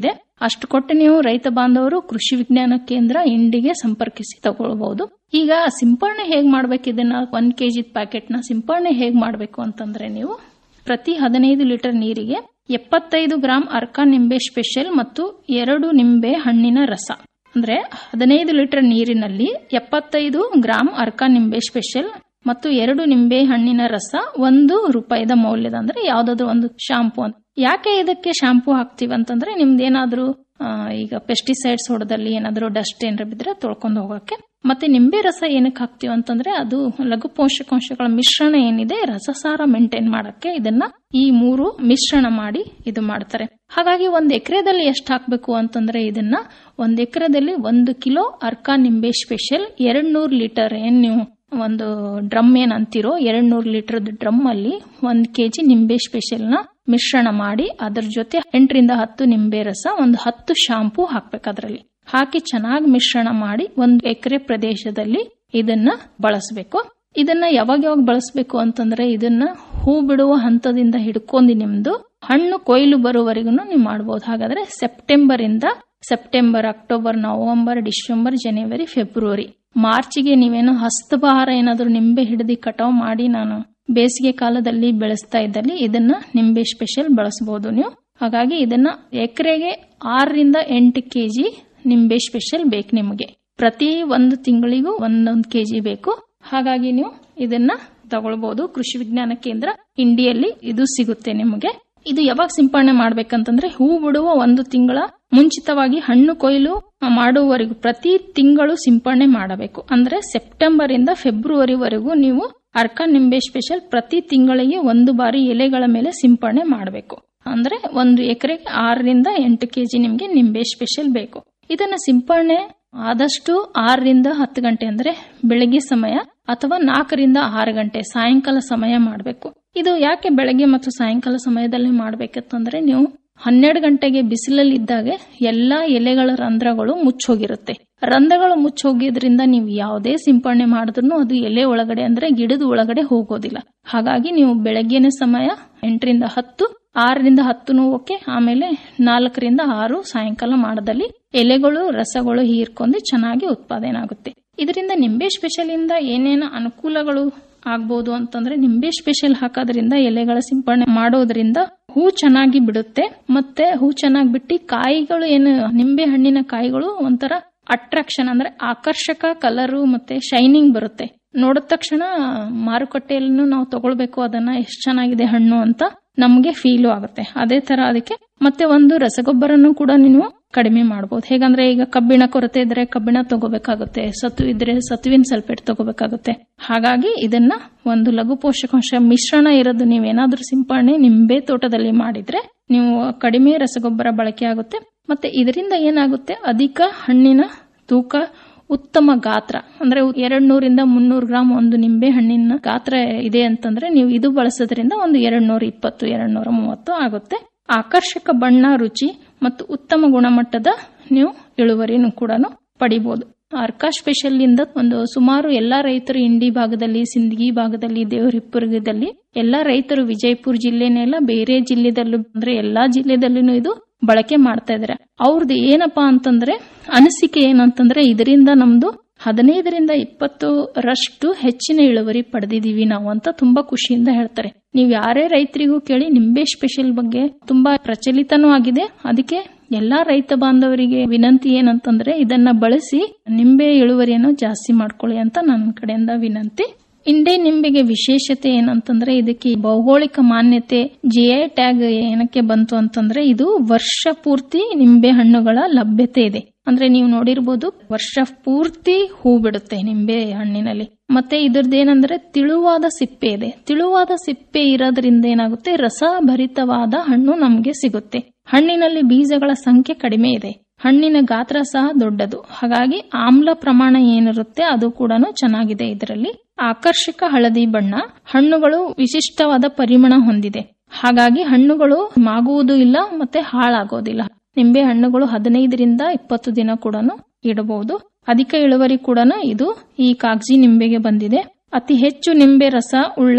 ಅಷ್ಟು ಕೊಟ್ಟು ನೀವು ರೈತ ಬಾಂಧವರು ಕೃಷಿ ವಿಜ್ಞಾನ ಕೇಂದ್ರ ಇಂಡಿಗೆ ಸಂಪರ್ಕಿಸಿ ತಗೊಳ್ಬಹುದು ಈಗ ಸಿಂಪರಣೆ ಹೇಗ್ ಮಾಡ್ಬೇಕು ಇದನ್ನ ಒಂದ್ ಕೆಜಿ ಪ್ಯಾಕೆಟ್ ನ ಸಿಂಪರಣೆ ಹೇಗ್ ಮಾಡ್ಬೇಕು ಅಂತಂದ್ರೆ ನೀವು ಪ್ರತಿ ಹದಿನೈದು ಲೀಟರ್ ನೀರಿಗೆ ಎಪ್ಪತ್ತೈದು ಗ್ರಾಂ ಅರ್ಕ ನಿಂಬೆ ಸ್ಪೆಷಲ್ ಮತ್ತು ಎರಡು ನಿಂಬೆ ಹಣ್ಣಿನ ರಸ ಅಂದ್ರೆ ಹದಿನೈದು ಲೀಟರ್ ನೀರಿನಲ್ಲಿ ಎಪ್ಪತ್ತೈದು ಗ್ರಾಂ ಅರ್ಕ ನಿಂಬೆ ಸ್ಪೆಷಲ್ ಮತ್ತು ಎರಡು ನಿಂಬೆ ಹಣ್ಣಿನ ರಸ ಒಂದು ರೂಪಾಯಿದ ಮೌಲ್ಯದ ಅಂದ್ರೆ ಯಾವ್ದಾದ್ರು ಒಂದು ಶಾಂಪೂ ಅಂತ ಯಾಕೆ ಇದಕ್ಕೆ ಶಾಂಪೂ ಹಾಕ್ತಿವಿ ಅಂತಂದ್ರೆ ನಿಮ್ದೇನಾದ್ರೂ ಆ, ಈಗ ಪೆಸ್ಟಿಸೈಡ್ಸ್ ಹೊಡೆದಲ್ಲಿ ಏನಾದ್ರೂ ಡಸ್ಟ್ ಏನಾರ ಬಿದ್ರೆ ತೊಳ್ಕೊಂಡು ಹೋಗಕ್ಕೆ ಮತ್ತೆ ನಿಂಬೆ ರಸ ಏನಕ್ಕೆ ಹಾಕ್ತಿವಿ ಅಂತಂದ್ರೆ ಅದು ಲಘು ಪೋಷಕಾಂಶಗಳ ಮಿಶ್ರಣ ಏನಿದೆ ರಸಸಾರ ಮೇಂಟೈನ್ ಮಾಡಕ್ಕೆ ಇದನ್ನ ಈ ಮೂರು ಮಿಶ್ರಣ ಮಾಡಿ ಇದು ಮಾಡ್ತಾರೆ ಹಾಗಾಗಿ ಒಂದ್ ಎಕರೆದಲ್ಲಿ ಎಷ್ಟು ಹಾಕ್ಬೇಕು ಅಂತಂದ್ರೆ ಇದನ್ನ ಒಂದ್ ಎಕರೆದಲ್ಲಿ ಒಂದು ಕಿಲೋ ಅರ್ಕ ನಿಂಬೆ ಸ್ಪೆಷಲ್ ಎರಡ್ ನೂರ್ ಲೀಟರ್ ಏನ್ ನೀವು ಒಂದು ಡ್ರಮ್ ಏನ್ ಅಂತಿರೋ ಎರಡ್ ನೂರ್ ಲೀಟರ್ ಡ್ರಮ್ ಅಲ್ಲಿ ಒಂದ್ ಕೆಜಿ ನಿಂಬೆ ಸ್ಪೆಷಲ್ ನ ಮಿಶ್ರಣ ಮಾಡಿ ಅದ್ರ ಜೊತೆ ಎಂಟರಿಂದ ಹತ್ತು ನಿಂಬೆ ರಸ ಒಂದು ಹತ್ತು ಶಾಂಪೂ ಹಾಕ್ಬೇಕು ಅದ್ರಲ್ಲಿ ಹಾಕಿ ಚೆನ್ನಾಗಿ ಮಿಶ್ರಣ ಮಾಡಿ ಒಂದು ಎಕರೆ ಪ್ರದೇಶದಲ್ಲಿ ಇದನ್ನ ಬಳಸಬೇಕು ಇದನ್ನ ಯಾವಾಗ ಯಾವಾಗ ಬಳಸಬೇಕು ಅಂತಂದ್ರೆ ಇದನ್ನ ಹೂ ಬಿಡುವ ಹಂತದಿಂದ ಹಿಡ್ಕೊಂಡು ನಿಮ್ದು ಹಣ್ಣು ಕೊಯ್ಲು ಬರುವವರೆಗೂ ನೀವು ಮಾಡಬಹುದು ಹಾಗಾದ್ರೆ ಸೆಪ್ಟೆಂಬರ್ ಇಂದ ಸೆಪ್ಟೆಂಬರ್ ಅಕ್ಟೋಬರ್ ನವೆಂಬರ್ ಡಿಸೆಂಬರ್ ಜನವರಿ ಫೆಬ್ರವರಿ ಮಾರ್ಚ್ಗೆ ನೀವೇನೋ ಹಸ್ತಬಾರ ಏನಾದ್ರೂ ನಿಂಬೆ ಹಿಡಿದು ಕಟಾವ್ ಮಾಡಿ ನಾನು ಬೇಸಿಗೆ ಕಾಲದಲ್ಲಿ ಬೆಳೆಸ್ತಾ ಇದ್ದಲ್ಲಿ ಇದನ್ನ ನಿಂಬೆ ಸ್ಪೆಷಲ್ ಬಳಸಬಹುದು ನೀವು ಹಾಗಾಗಿ ಇದನ್ನ ಎಕರೆಗೆ ಆರರಿಂದ ಎಂಟು ಕೆಜಿ ನಿಂಬೆ ಸ್ಪೆಷಲ್ ಬೇಕು ನಿಮಗೆ ಪ್ರತಿ ಒಂದು ತಿಂಗಳಿಗೂ ಒಂದೊಂದು ಕೆಜಿ ಬೇಕು ಹಾಗಾಗಿ ನೀವು ಇದನ್ನ ತಗೊಳ್ಬಹುದು ಕೃಷಿ ವಿಜ್ಞಾನ ಕೇಂದ್ರ ಇಂಡಿಯಲ್ಲಿ ಇದು ಸಿಗುತ್ತೆ ನಿಮಗೆ ಇದು ಯಾವಾಗ ಸಿಂಪರಣೆ ಮಾಡ್ಬೇಕಂತಂದ್ರೆ ಹೂ ಬಿಡುವ ಒಂದು ತಿಂಗಳ ಮುಂಚಿತವಾಗಿ ಹಣ್ಣು ಕೊಯ್ಲು ಮಾಡುವವರೆಗೂ ಪ್ರತಿ ತಿಂಗಳು ಸಿಂಪರಣೆ ಮಾಡಬೇಕು ಅಂದ್ರೆ ಸೆಪ್ಟೆಂಬರ್ ಇಂದ ಫೆಬ್ರವರಿವರೆಗೂ ನೀವು ಅರ್ಕ ನಿಂಬೆ ಸ್ಪೆಷಲ್ ಪ್ರತಿ ತಿಂಗಳಿಗೆ ಒಂದು ಬಾರಿ ಎಲೆಗಳ ಮೇಲೆ ಸಿಂಪರಣೆ ಮಾಡಬೇಕು ಅಂದ್ರೆ ಒಂದು ಎಕರೆಗೆ ಆರರಿಂದ ಎಂಟು ಕೆಜಿ ನಿಮ್ಗೆ ನಿಂಬೆ ಸ್ಪೆಷಲ್ ಬೇಕು ಇದನ್ನ ಸಿಂಪರಣೆ ಆದಷ್ಟು ಆರರಿಂದ ಹತ್ತು ಗಂಟೆ ಅಂದ್ರೆ ಬೆಳಗ್ಗೆ ಸಮಯ ಅಥವಾ ನಾಲ್ಕರಿಂದ ಆರು ಗಂಟೆ ಸಾಯಂಕಾಲ ಸಮಯ ಮಾಡಬೇಕು ಇದು ಯಾಕೆ ಬೆಳಗ್ಗೆ ಮತ್ತು ಸಾಯಂಕಾಲ ಸಮಯದಲ್ಲಿ ಮಾಡ್ಬೇಕಂತಂದ್ರೆ ನೀವು ಹನ್ನೆರಡು ಗಂಟೆಗೆ ಬಿಸಿಲಲ್ಲಿ ಇದ್ದಾಗ ಎಲ್ಲಾ ಎಲೆಗಳ ರಂಧ್ರಗಳು ಮುಚ್ಚೋಗಿರುತ್ತೆ ರಂಧ್ರಗಳು ಮುಚ್ಚೋಗಿದ್ರಿಂದ ನೀವು ಯಾವುದೇ ಸಿಂಪರಣೆ ಮಾಡಿದ್ರು ಅದು ಎಲೆ ಒಳಗಡೆ ಅಂದ್ರೆ ಗಿಡದ ಒಳಗಡೆ ಹೋಗೋದಿಲ್ಲ ಹಾಗಾಗಿ ನೀವು ಬೆಳಗ್ಗೆನೆ ಸಮಯ ಎಂಟರಿಂದ ಹತ್ತು ಆರರಿಂದ ಹತ್ತು ಓಕೆ ಆಮೇಲೆ ನಾಲ್ಕರಿಂದ ಆರು ಸಾಯಂಕಾಲ ಮಾಡದಲ್ಲಿ ಎಲೆಗಳು ರಸಗಳು ಹೀರ್ಕೊಂಡು ಚೆನ್ನಾಗಿ ಉತ್ಪಾದನೆ ಆಗುತ್ತೆ ಇದರಿಂದ ನಿಂಬೆ ಸ್ಪೆಷಲ್ ಇಂದ ಏನೇನು ಅನುಕೂಲಗಳು ಆಗ್ಬೋದು ಅಂತಂದ್ರೆ ನಿಂಬೆ ಸ್ಪೆಷಲ್ ಹಾಕೋದ್ರಿಂದ ಎಲೆಗಳ ಸಿಂಪರಣೆ ಮಾಡೋದ್ರಿಂದ ಹೂ ಚೆನ್ನಾಗಿ ಬಿಡುತ್ತೆ ಮತ್ತೆ ಹೂ ಚೆನ್ನಾಗಿ ಬಿಟ್ಟು ಕಾಯಿಗಳು ಏನು ನಿಂಬೆ ಹಣ್ಣಿನ ಕಾಯಿಗಳು ಒಂಥರ ಅಟ್ರಾಕ್ಷನ್ ಅಂದ್ರೆ ಆಕರ್ಷಕ ಕಲರು ಮತ್ತೆ ಶೈನಿಂಗ್ ಬರುತ್ತೆ ನೋಡಿದ ತಕ್ಷಣ ಮಾರುಕಟ್ಟೆಯಲ್ಲೂ ನಾವು ತಗೊಳ್ಬೇಕು ಅದನ್ನ ಎಷ್ಟು ಚೆನ್ನಾಗಿದೆ ಹಣ್ಣು ಅಂತ ನಮಗೆ ಫೀಲು ಆಗುತ್ತೆ ಅದೇ ತರ ಅದಕ್ಕೆ ಮತ್ತೆ ಒಂದು ರಸಗೊಬ್ಬರನು ಕೂಡ ನೀವು ಕಡಿಮೆ ಮಾಡಬಹುದು ಹೇಗಂದ್ರೆ ಈಗ ಕಬ್ಬಿಣ ಕೊರತೆ ಇದ್ರೆ ಕಬ್ಬಿಣ ತಗೋಬೇಕಾಗುತ್ತೆ ಸತು ಇದ್ರೆ ಸತುವಿನ ಸಲ್ಫೇಟ್ ತಗೋಬೇಕಾಗುತ್ತೆ ಹಾಗಾಗಿ ಇದನ್ನ ಒಂದು ಲಘು ಪೋಷಕಾಂಶ ಮಿಶ್ರಣ ಇರೋದು ನೀವೇನಾದ್ರೂ ಸಿಂಪರಣೆ ನಿಂಬೆ ತೋಟದಲ್ಲಿ ಮಾಡಿದ್ರೆ ನೀವು ಕಡಿಮೆ ರಸಗೊಬ್ಬರ ಬಳಕೆ ಆಗುತ್ತೆ ಮತ್ತೆ ಇದರಿಂದ ಏನಾಗುತ್ತೆ ಅಧಿಕ ಹಣ್ಣಿನ ತೂಕ ಉತ್ತಮ ಗಾತ್ರ ಅಂದ್ರೆ ಎರಡ್ ನೂರಿಂದ ಮುನ್ನೂರು ಗ್ರಾಮ್ ಒಂದು ನಿಂಬೆ ಹಣ್ಣಿನ ಗಾತ್ರ ಇದೆ ಅಂತಂದ್ರೆ ನೀವು ಇದು ಬಳಸೋದ್ರಿಂದ ಒಂದು ಎರಡ್ ನೂರ ಇಪ್ಪತ್ತು ಎರಡ್ ನೂರ ಮೂವತ್ತು ಆಗುತ್ತೆ ಆಕರ್ಷಕ ಬಣ್ಣ ರುಚಿ ಮತ್ತು ಉತ್ತಮ ಗುಣಮಟ್ಟದ ನೀವು ಇಳುವರಿನೂ ಕೂಡ ಪಡಿಬಹುದು ಅರ್ಕಾ ಸ್ಪೆಷಲ್ ಇಂದ ಒಂದು ಸುಮಾರು ಎಲ್ಲಾ ರೈತರು ಇಂಡಿ ಭಾಗದಲ್ಲಿ ಸಿಂದಗಿ ಭಾಗದಲ್ಲಿ ದೇವರಿಪ್ಪುರದಲ್ಲಿ ಎಲ್ಲಾ ರೈತರು ವಿಜಯಪುರ ಜಿಲ್ಲೆನೆಲ್ಲ ಬೇರೆ ಜಿಲ್ಲೆದಲ್ಲೂ ಅಂದ್ರೆ ಎಲ್ಲಾ ಜಿಲ್ಲೆದಲ್ಲೂ ಇದು ಬಳಕೆ ಮಾಡ್ತಾ ಇದಾರೆ ಅವ್ರದ್ದು ಏನಪ್ಪಾ ಅಂತಂದ್ರೆ ಅನಿಸಿಕೆ ಏನಂತಂದ್ರೆ ಇದರಿಂದ ನಮ್ದು ಹದಿನೈದರಿಂದ ಇಪ್ಪತ್ತು ರಷ್ಟು ಹೆಚ್ಚಿನ ಇಳುವರಿ ಪಡೆದಿದೀವಿ ನಾವು ಅಂತ ತುಂಬಾ ಖುಷಿಯಿಂದ ಹೇಳ್ತಾರೆ ನೀವು ಯಾರೇ ರೈತರಿಗೂ ಕೇಳಿ ನಿಂಬೆ ಸ್ಪೆಷಲ್ ಬಗ್ಗೆ ತುಂಬಾ ಪ್ರಚಲಿತನೂ ಆಗಿದೆ ಅದಕ್ಕೆ ಎಲ್ಲಾ ರೈತ ಬಾಂಧವರಿಗೆ ವಿನಂತಿ ಏನಂತಂದ್ರೆ ಇದನ್ನ ಬಳಸಿ ನಿಂಬೆ ಇಳುವರಿಯನ್ನು ಜಾಸ್ತಿ ಮಾಡ್ಕೊಳ್ಳಿ ಅಂತ ನನ್ನ ಕಡೆಯಿಂದ ವಿನಂತಿ ಇಂಡೆ ನಿಂಬೆಗೆ ವಿಶೇಷತೆ ಏನಂತಂದ್ರೆ ಇದಕ್ಕೆ ಭೌಗೋಳಿಕ ಮಾನ್ಯತೆ ಜಿಐ ಟ್ಯಾಗ್ ಏನಕ್ಕೆ ಬಂತು ಅಂತಂದ್ರೆ ಇದು ವರ್ಷ ಪೂರ್ತಿ ನಿಂಬೆ ಹಣ್ಣುಗಳ ಲಭ್ಯತೆ ಇದೆ ಅಂದ್ರೆ ನೀವು ನೋಡಿರ್ಬೋದು ವರ್ಷ ಪೂರ್ತಿ ಹೂ ಬಿಡುತ್ತೆ ನಿಂಬೆ ಹಣ್ಣಿನಲ್ಲಿ ಮತ್ತೆ ಇದ್ರದ್ದು ಏನಂದ್ರೆ ತಿಳುವಾದ ಸಿಪ್ಪೆ ಇದೆ ತಿಳುವಾದ ಸಿಪ್ಪೆ ಇರೋದ್ರಿಂದ ಏನಾಗುತ್ತೆ ರಸಭರಿತವಾದ ಹಣ್ಣು ನಮ್ಗೆ ಸಿಗುತ್ತೆ ಹಣ್ಣಿನಲ್ಲಿ ಬೀಜಗಳ ಸಂಖ್ಯೆ ಕಡಿಮೆ ಇದೆ ಹಣ್ಣಿನ ಗಾತ್ರ ಸಹ ದೊಡ್ಡದು ಹಾಗಾಗಿ ಆಮ್ಲ ಪ್ರಮಾಣ ಏನಿರುತ್ತೆ ಅದು ಕೂಡ ಚೆನ್ನಾಗಿದೆ ಇದರಲ್ಲಿ ಆಕರ್ಷಕ ಹಳದಿ ಬಣ್ಣ ಹಣ್ಣುಗಳು ವಿಶಿಷ್ಟವಾದ ಪರಿಮಳ ಹೊಂದಿದೆ ಹಾಗಾಗಿ ಹಣ್ಣುಗಳು ಮಾಗುವುದೂ ಇಲ್ಲ ಮತ್ತೆ ಹಾಳಾಗೋದಿಲ್ಲ ನಿಂಬೆ ಹಣ್ಣುಗಳು ಹದಿನೈದರಿಂದ ಇಪ್ಪತ್ತು ದಿನ ಕೂಡ ಇಡಬಹುದು ಅಧಿಕ ಇಳುವರಿ ಕೂಡ ಇದು ಈ ಕಾಗಜಿ ನಿಂಬೆಗೆ ಬಂದಿದೆ ಅತಿ ಹೆಚ್ಚು ನಿಂಬೆ ರಸ ಉಳ್ಳ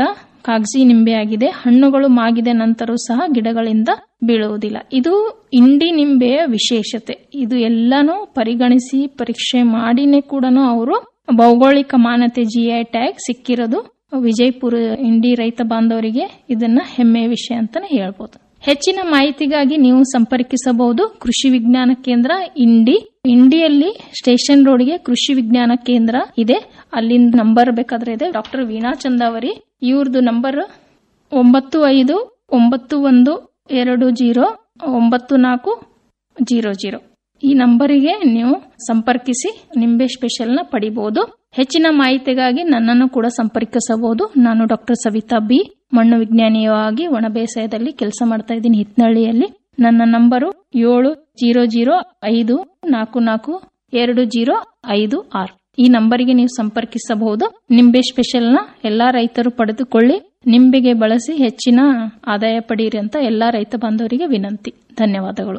ಕಾಗಜಿ ನಿಂಬೆ ಆಗಿದೆ ಹಣ್ಣುಗಳು ಮಾಗಿದ ನಂತರ ಸಹ ಗಿಡಗಳಿಂದ ಬೀಳುವುದಿಲ್ಲ ಇದು ಇಂಡಿ ನಿಂಬೆಯ ವಿಶೇಷತೆ ಇದು ಎಲ್ಲಾನು ಪರಿಗಣಿಸಿ ಪರೀಕ್ಷೆ ಮಾಡಿನೇ ಕೂಡ ಅವರು ಭೌಗೋಳಿಕ ಮಾನ್ಯತೆ ಜಿಐ ಟ್ಯಾಗ್ ಸಿಕ್ಕಿರೋದು ವಿಜಯಪುರ ಇಂಡಿ ರೈತ ಬಾಂಧವರಿಗೆ ಇದನ್ನ ಹೆಮ್ಮೆಯ ವಿಷಯ ಅಂತಾನೆ ಹೇಳ್ಬೋದು ಹೆಚ್ಚಿನ ಮಾಹಿತಿಗಾಗಿ ನೀವು ಸಂಪರ್ಕಿಸಬಹುದು ಕೃಷಿ ವಿಜ್ಞಾನ ಕೇಂದ್ರ ಇಂಡಿ ಇಂಡಿಯಲ್ಲಿ ಸ್ಟೇಷನ್ ರೋಡ್ಗೆ ಕೃಷಿ ವಿಜ್ಞಾನ ಕೇಂದ್ರ ಇದೆ ಅಲ್ಲಿಂದ ನಂಬರ್ ಬೇಕಾದ್ರೆ ಇದೆ ಡಾಕ್ಟರ್ ವೀಣಾ ಚಂದಾವರಿ ಇವ್ರದ್ದು ನಂಬರ್ ಒಂಬತ್ತು ಐದು ಒಂಬತ್ತು ಒಂದು ಎರಡು ಜೀರೋ ಒಂಬತ್ತು ನಾಲ್ಕು ಜೀರೋ ಜೀರೋ ಈ ನಂಬರಿಗೆ ನೀವು ಸಂಪರ್ಕಿಸಿ ನಿಂಬೆ ಸ್ಪೆಷಲ್ನ ಪಡಿಬಹುದು ಹೆಚ್ಚಿನ ಮಾಹಿತಿಗಾಗಿ ನನ್ನನ್ನು ಕೂಡ ಸಂಪರ್ಕಿಸಬಹುದು ನಾನು ಡಾಕ್ಟರ್ ಸವಿತಾ ಬಿ ಮಣ್ಣು ವಿಜ್ಞಾನಿಯಾಗಿ ಒಣ ಬೇಸಾಯದಲ್ಲಿ ಕೆಲಸ ಮಾಡ್ತಾ ಇದ್ದೀನಿ ಹಿತ್ನಳ್ಳಿಯಲ್ಲಿ ನನ್ನ ನಂಬರು ಏಳು ಜೀರೋ ಜೀರೋ ಐದು ನಾಲ್ಕು ನಾಲ್ಕು ಎರಡು ಜೀರೋ ಐದು ಆರು ಈ ನಂಬರಿಗೆ ನೀವು ಸಂಪರ್ಕಿಸಬಹುದು ನಿಂಬೆ ಸ್ಪೆಷಲ್ನ ಎಲ್ಲಾ ರೈತರು ಪಡೆದುಕೊಳ್ಳಿ ನಿಂಬೆಗೆ ಬಳಸಿ ಹೆಚ್ಚಿನ ಆದಾಯ ಪಡೆಯಿರಿ ಅಂತ ಎಲ್ಲಾ ರೈತ ಬಾಂಧವರಿಗೆ ವಿನಂತಿ ಧನ್ಯವಾದಗಳು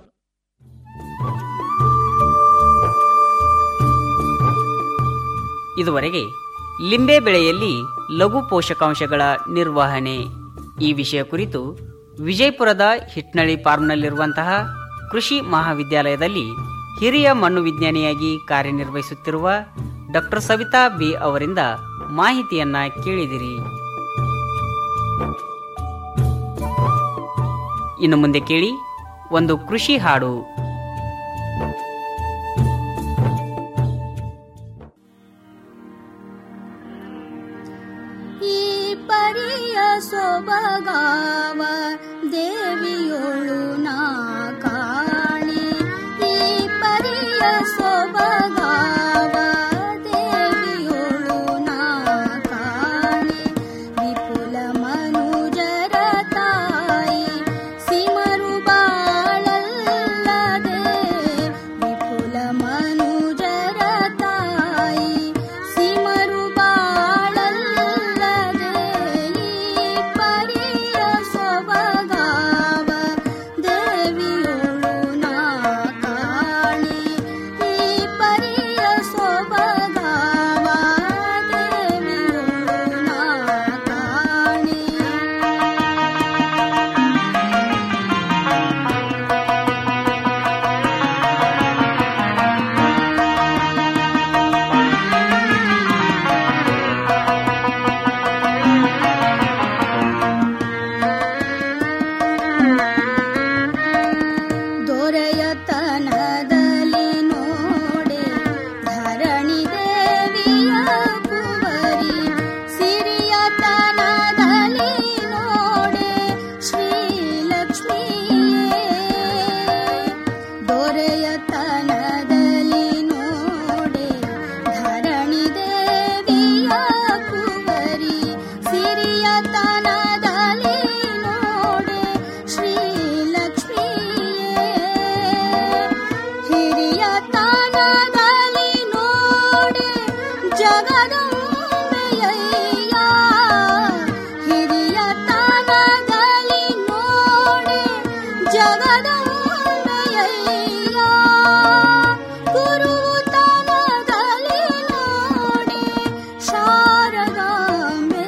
ಇದುವರೆಗೆ ಲಿಂಬೆ ಬೆಳೆಯಲ್ಲಿ ಲಘು ಪೋಷಕಾಂಶಗಳ ನಿರ್ವಹಣೆ ಈ ವಿಷಯ ಕುರಿತು ವಿಜಯಪುರದ ಹಿಟ್ನಳ್ಳಿ ಫಾರ್ಮ್ನಲ್ಲಿರುವಂತಹ ಕೃಷಿ ಮಹಾವಿದ್ಯಾಲಯದಲ್ಲಿ ಹಿರಿಯ ಮಣ್ಣು ವಿಜ್ಞಾನಿಯಾಗಿ ಕಾರ್ಯನಿರ್ವಹಿಸುತ್ತಿರುವ ಡಾಕ್ಟರ್ ಸವಿತಾ ಬಿ ಅವರಿಂದ ಮಾಹಿತಿಯನ್ನ ಕೇಳಿದಿರಿ ಇನ್ನು ಮುಂದೆ ಕೇಳಿ ಒಂದು ಕೃಷಿ ಹಾಡು ಈ ಪರಿಯ ಸೊಬಗಾವ ದೇವಿಯೊಳು ನಾ ಕಾಣಿ ಈ ಪರಿಯ ಸೊಬಗಾವ ದೇವಿಯೊಳು ನಾ ಕಾಣಿ ವಿಪುಲ ಮನುಜರ ತಾಯಿ ಸಿಮರು ಬಾಳಲ್ಲದೆ ವಿಪುಲ ಮನುಜರ ತಾಯಿ ಸಿಮರು ಬಾಳಲ್ಲದೆ ಈ ಪರಿಯ ಸೊಬಗಾವ ದೇವಿಯೊಳು ನಾ ಕಾಣಿ ಈ ಪರಿಯ ಸೊಬಗಾವ ದೇವಿಯೊಳು ನಾ ಕಾಣಿ ದೊರೆಯತನದಲ್ಲಿ ನೋಡೆ ಧರಣಿ ದೇವಿಯ ಕುವರಿ ಸಿರಿಯತನದಲ್ಲಿ ನೋಡೆ ಶ್ರೀಲಕ್ಷ್ಮಿಯೇ ದೊರೆಯತನದಲ್ಲಿ ನೋಡೆ ಧರಣಿ ದೇವಿಯ ಕುವರಿ ಸಿರಿಯತನದಲ್ಲಿ ನೋಡೆ ಶ್ರೀಲಕ್ಷ್ಮಿಯೇ ಹಿರಿಯ ತಾನದಲ್ಲಿ ನೋಡೆ ಜಗದಂಬೆಯಯ್ಯ ಹಿರಿಯ ತಾನದಲ್ಲಿ ನೋಡೆ ಜಗದಂಬೆಯಯ್ಯ ಗುರು ತಾನದಲ್ಲಿ ನೋಡೆ ಶಾರದಾಂಬೆ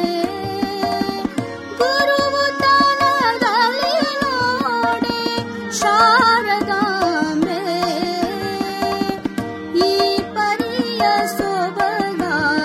ಗುರು ತಾನದಲ್ಲಿ ನೋಡೆ ಶಾರದಾಂಬೆ ಈ ಪರಿಯ ಸೊಬಗಾವ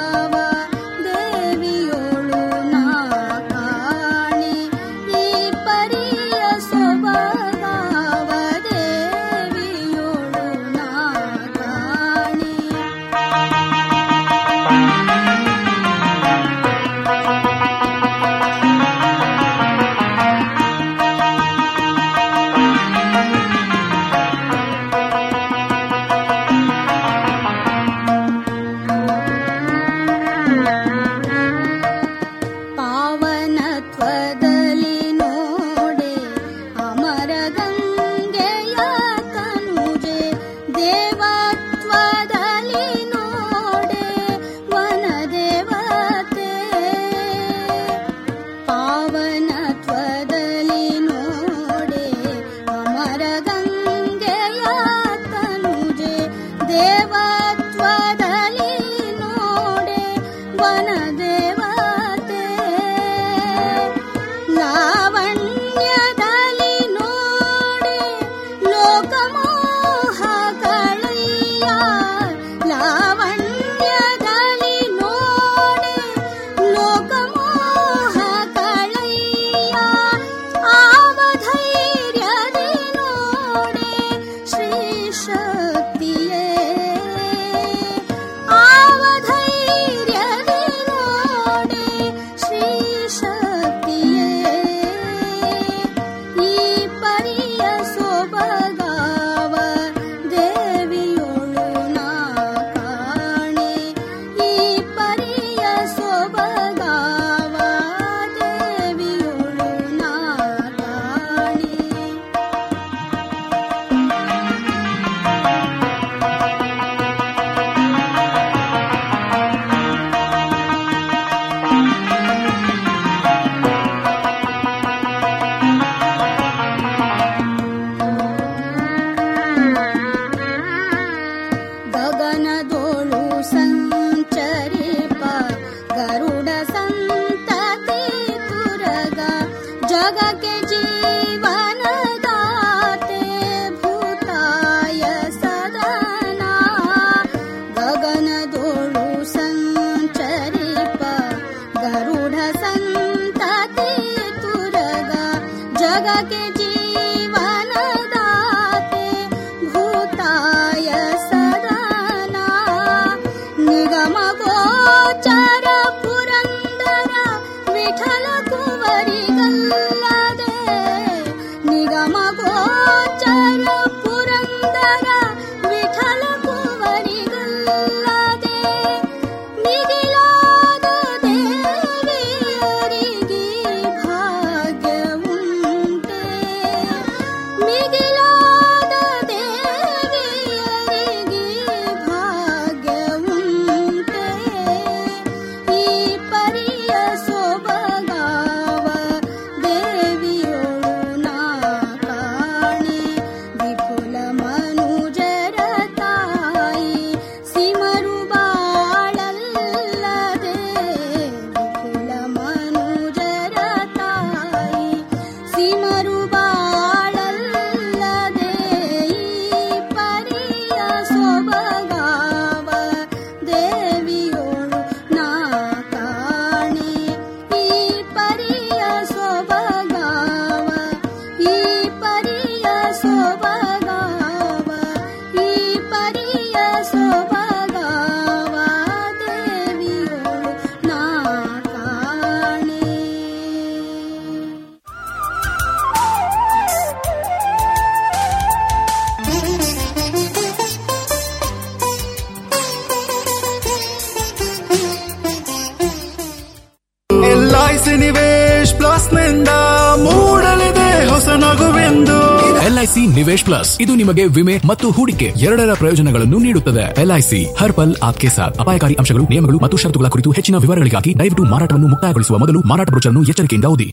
ಎಲ್ಐಸಿ ನಿವೇಶ್ ಪ್ಲಸ್ ಇದು ನಿಮಗೆ ವಿಮೆ ಮತ್ತು ಹೂಡಿಕೆ ಎರಡರ ಪ್ರಯೋಜನಗಳನ್ನು ನೀಡುತ್ತದೆ ಎಲ್ಐಸಿ ಹರ್ ಪಲ್ ಆಪ್ಕೆ ಸಾಥ್ ಅಪಾಯಕಾರಿ ಅಂಶಗಳು ನಿಯಮಗಳು ಮತ್ತು ಷರತ್ತುಗಳ ಕುರಿತು ಹೆಚ್ಚಿನ ವಿವರಗಳಿಗಾಗಿ ದಯವಿಟ್ಟು ಮಾರಾಟವನ್ನು ಮುಕ್ತಾಯಗೊಳಿಸುವ ಮೊದಲು ಮಾರಾಟ ಬ್ರೋಚರ್ನ್ನು ಎಚ್ಚರಿಕೆಯಿಂದ ಓದಿ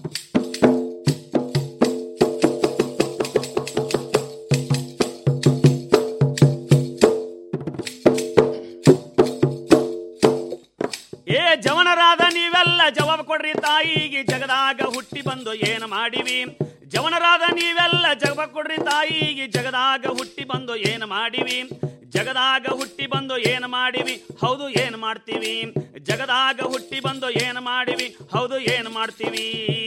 ಏ ಜವನರಾದ ನೀವೆಲ್ಲ ಜವಾಬ್ ಕೊಡ್ರಿ ತಾಯಿಗೆ ಜಗದಾಗ ಹುಟ್ಟಿ ಬಂದು ಏನು ಮಾಡಿವಿ ಜವನರಾದ ನೀವೆಲ್ಲ ಜವಾಬ್ ಕೊಡ್ರಿ ತಾಯಿಗೆ ಜಗದಾಗ ಹುಟ್ಟಿ ಬಂದು ಏನು ಮಾಡಿವಿ ಜಗದಾಗ ಹುಟ್ಟಿ ಬಂದು ಏನು ಮಾಡಿವಿ ಹೌದು ಏನು ಮಾಡ್ತೀವಿ ಜಗದಾಗ ಹುಟ್ಟಿ ಬಂದು ಏನು ಮಾಡಿವಿ ಹೌದು ಏನು ಮಾಡ್ತೀವಿ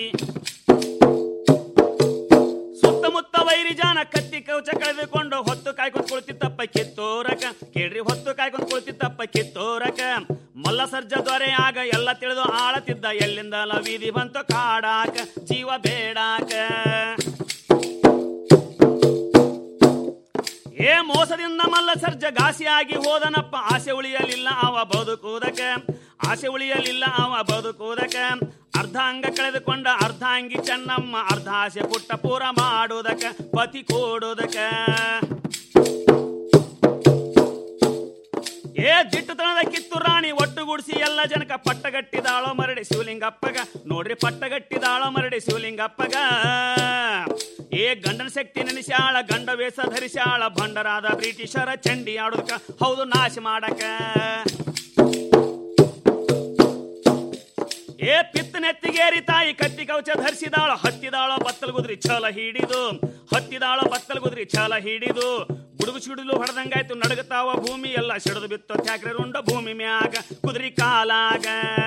ಸುತ್ತಮುತ್ತ ವೈರಿ ಜಾನ ಕತ್ತಿ ಕವಚ ಕಳೆದುಕೊಂಡು ಹೊತ್ತು ಕಾಯ್ಕೊಂಡು ಕುಳಿತಿತ್ತಪ್ಪ ಕಿತ್ತೋರಕ ಕೇಳ್ರಿ ಹೊತ್ತು ಕಾಯ್ಕೊಂಡು ಕುಳಿತಿತ್ತಪ್ಪ ಕಿತ್ತೋರಕ ಮಲ್ಲ ಸರ್ಜ ದೊರೆ ಆಗ ಎಲ್ಲ ತಿಳಿದು ಆಳತಿದ್ದ ಎಲ್ಲಿಂದಲ ವೀಧಿ ಬಂತು ಕಾಡಾಕ ಜೀವ ಬೇಡಾಕ ಏ ಮೋಸದಿಂದ ಮಲ್ಲ ಸರ್ಜ ಘಾಸಿಯಾಗಿ ಹೋದನಪ್ಪ ಆಸೆ ಉಳಿಯಲಿಲ್ಲ ಅವ ಬದುಕುವುದಕ ಆಸೆ ಉಳಿಯಲಿಲ್ಲ ಅವ ಬದುಕುವುದಕ ಅರ್ಧ ಅಂಗ ಕಳೆದುಕೊಂಡ ಅರ್ಧಾಂಗಿ ಚೆನ್ನಮ್ಮ ಅರ್ಧ ಆಸೆ ಪುಟ್ಟ ಪೂರ ಮಾಡುವುದಕ ಪತಿ ಕೊಡುವುದಕ ಏ ದಿಟ್ಟತನದ ಕಿತ್ತು ರಾಣಿ ಒಟ್ಟುಗೂಡಿಸಿ ಎಲ್ಲ ಜನಕ ಪಟ್ಟಗಟ್ಟಿದಾಳೋ ಮರಡಿ ಶಿವಲಿಂಗಪ್ಪಗ ನೋಡ್ರಿ ಪಟ್ಟಗಟ್ಟಿದಾಳೋ ಮರಡಿ ಶಿವಲಿಂಗಪ್ಪಗ ಏ ಗಂಡನ ಶಕ್ತಿ ನೆನೆಸ್ಯಾಳ ಗಂಡ ವೇಷ ಧರಿಸ್ಯಾಳ ಭಂಡರಾದ ಬ್ರಿಟಿಷರ ಚಂಡಿ ಆಡೋದಕ್ಕ ಹೌದು ನಾಶ ಮಾಡಕ ಏ ಪಿತ್ತ ನೆತ್ತಿಗೇರಿ ತಾಯಿ ಕತ್ತಿ ಕವಚ ಧರಿಸಿದಾಳ ಹತ್ತಿದಾಳ ಬತ್ತಲ್ ಗುದ್ರಿ ಛಲ ಹಿಡಿದು ಹತ್ತಿದಾಳ ಬತ್ತಲ್ ಗುದ್ರಿ ಛಲ ಹಿಡಿದು ಗುಡುಗು ಸಿಡಿಲು ಹೊಡೆದಂಗಾಯ್ತು ನಡಗತಾವ ಭೂಮಿ ಎಲ್ಲ ಸಿಡಿದು ಬಿತ್ತು ತ್ಯಾಕ್ರೆ ರುಂಡ ಭೂಮಿ ಮ್ಯಾಗ ಕುದುರಿ ಕಾಲಾಗ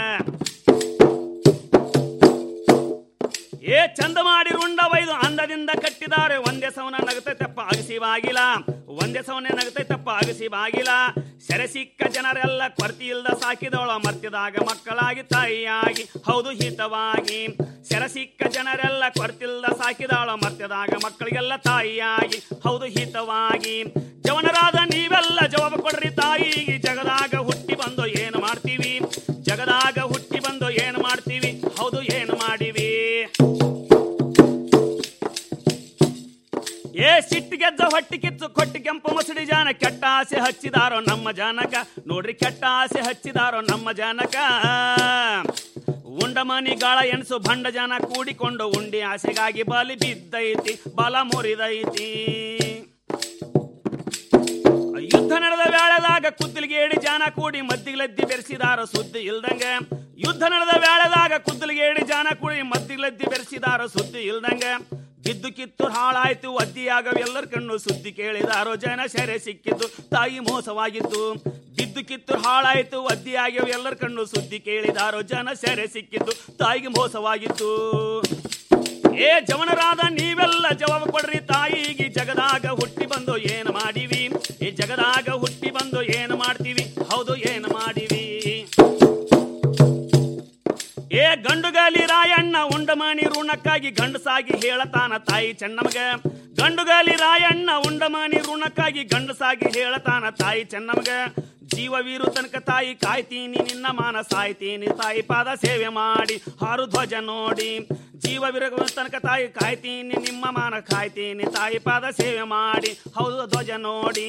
ಏ ಚಂದ ಮಾಡಿ ರುಂಡ ವೈದು ಅಂದದಿಂದ ಕಟ್ಟಿದ್ದಾರೆ ಒಂದೇ ಸವನ ನಗತೈತಪ್ಪ ಅಗಸಿ ಬಾಗಿಲ ಒಂದೇ ಸವನೆ ನಗತೈತಪ್ಪ ಅಗಸಿ ಬಾಗಿಲ ಸೆರೆ ಸಿಕ್ಕ ಜನರೆಲ್ಲ ಕೊರತಿ ಇಲ್ದ ಸಾಕಿದವಳ ಮರ್ತಿದಾಗ ಮಕ್ಕಳಾಗಿ ತಾಯಿಯಾಗಿ ಹೌದು ಹಿತವಾಗಿ ಸೆರೆ ಸಿಕ್ಕ ಜನರೆಲ್ಲ ಕೊರತಿಲ್ದ ಸಾಕಿದಾಳ ಮರ್ತಿದಾಗ ಮಕ್ಕಳಿಗೆಲ್ಲ ತಾಯಿಯಾಗಿ ಹೌದು ಹಿತವಾಗಿ ಜವನರಾದ ನೀವೆಲ್ಲ ಜವಾಬ ಕೊಡ್ರಿ ತಾಯಿಗೆ ಜಗದಾಗ ಹುಟ್ಟಿ ಬಂದು ಏನು ಮಾಡ್ತೀವಿ ಜಗದಾಗ ಹುಟ್ಟಿ ಬಂದು ಏನು ಮಾಡ್ತೀವಿ ಹೌದು ಏನು ಮಾಡಿವಿ ಏ ಸಿಟ್ಟು ಗೆದ್ದ ಹೊಟ್ಟಿ ಕಿತ್ತು ಕೊಟ್ಟಿ ಕೆಂಪು ಮಸಡಿ ಜಾನ ಕೆಟ್ಟ ಆಸೆ ಹಚ್ಚಿದಾರೋ ನಮ್ಮ ಜಾನಕ ನೋಡ್ರಿ ಕೆಟ್ಟ ಆಸೆ ಹಚ್ಚಿದಾರೋ ನಮ್ಮ ಜಾನಕ ಉಂಡ ಮನಿ ಗಾಳ ಎಣಸು ಭಂಡ ಜನ ಕೂಡಿಕೊಂಡು ಉಂಡಿ ಆಸೆಗಾಗಿ ಬಲಿ ಬಿದ್ದೈತಿ ಬಲ ಮುರಿದೈತಿ ಯುದ್ಧ ನಡೆದ ವೇಳೆದಾಗ ಕುದ್ದಲಿಗೇಡಿ ಜಾನ ಕೂಡಿ ಮದ್ದಿಗ್ಲದ್ದಿ ಬೆರೆಸಿದಾರ ಸುದ್ದಿ ಇಲ್ದಂಗ ಯುದ್ಧ ನಡೆದ ವೇಳೆದಾಗ ಕುದ್ದಲಿಗೇಡಿ ಜಾನ ಕೂಡಿ ಮದ್ದಿಗ್ಲದ್ದಿ ಬೆರೆಸಿದಾರ ಸುದ್ದಿ ಇಲ್ದಂಗ ಬಿದ್ದು ಕಿತ್ತು ಹಾಳಾಯ್ತು ಅದ್ದಿಯಾಗ ಎಲ್ಲರ ಕಣ್ಣು ಸುದ್ದಿ ಕೇಳಿದಾರೋ ಜನ ಸೆರೆ ಸಿಕ್ಕಿದ್ದು ತಾಯಿ ಮೋಸವಾಗಿದ್ದು ಬಿದ್ದು ಕಿತ್ತು ಹಾಳಾಯ್ತು ಅದ್ದಿಯಾಗಿ ಎಲ್ಲರ ಕಣ್ಣು ಸುದ್ದಿ ಕೇಳಿದಾರೋ ಜನ ಸೆರೆ ಸಿಕ್ಕಿದ್ದು ತಾಯಿಗೆ ಮೋಸವಾಗಿದ್ದು ಏ ಜವನರಾದ ನೀವೆಲ್ಲ ಜವಾಬ ಕೊಡ್ರಿ ತಾಯಿಗೆ ಜಗದಾಗ ಹುಟ್ಟಿ ಬಂದು ಏನು ಮಾಡಿವಿ ಈ ಜಗದಾಗ ಹುಟ್ಟಿ ಬಂದು ಏನು ಮಾಡ್ತೀವಿ ಹೌದು ಏನು ಮಾಡಿವಿ ಏ ಗಂಡುಗಾಲಿ ರಾಯಣ್ಣ ಉಂಡಮಾನಿ ಋಣಕ್ಕಾಗಿ ಗಂಡಸಾಗಿ ಹೇಳತಾನ ತಾಯಿ ಚೆನ್ನಮಗ ಗಂಡುಗಾಲಿ ರಾಯಣ್ಣ ಉಂಡಮಾನಿ ಋಣಕ್ಕಾಗಿ ಗಂಡಸಾಗಿ ಹೇಳತಾನ ತಾಯಿ ಚೆನ್ನಮಗ ಜೀವವೀರು ತನಕ ತಾಯಿ ಕಾಯ್ತೀನಿ ನಿನ್ನ ಮಾನ ಸಾಯ್ತೀನಿ ತಾಯಿ ಪಾದ ಸೇವೆ ಮಾಡಿ ಹಾರು ಧ್ವಜ ನೋಡಿ ಜೀವವೀರ ತನಕ ತಾಯಿ ಕಾಯ್ತೀನಿ ನಿಮ್ಮ ಮಾನ ಕಾಯ್ತೀನಿ ತಾಯಿ ಪಾದ ಸೇವೆ ಮಾಡಿ ಹೌದು ಧ್ವಜ ನೋಡಿ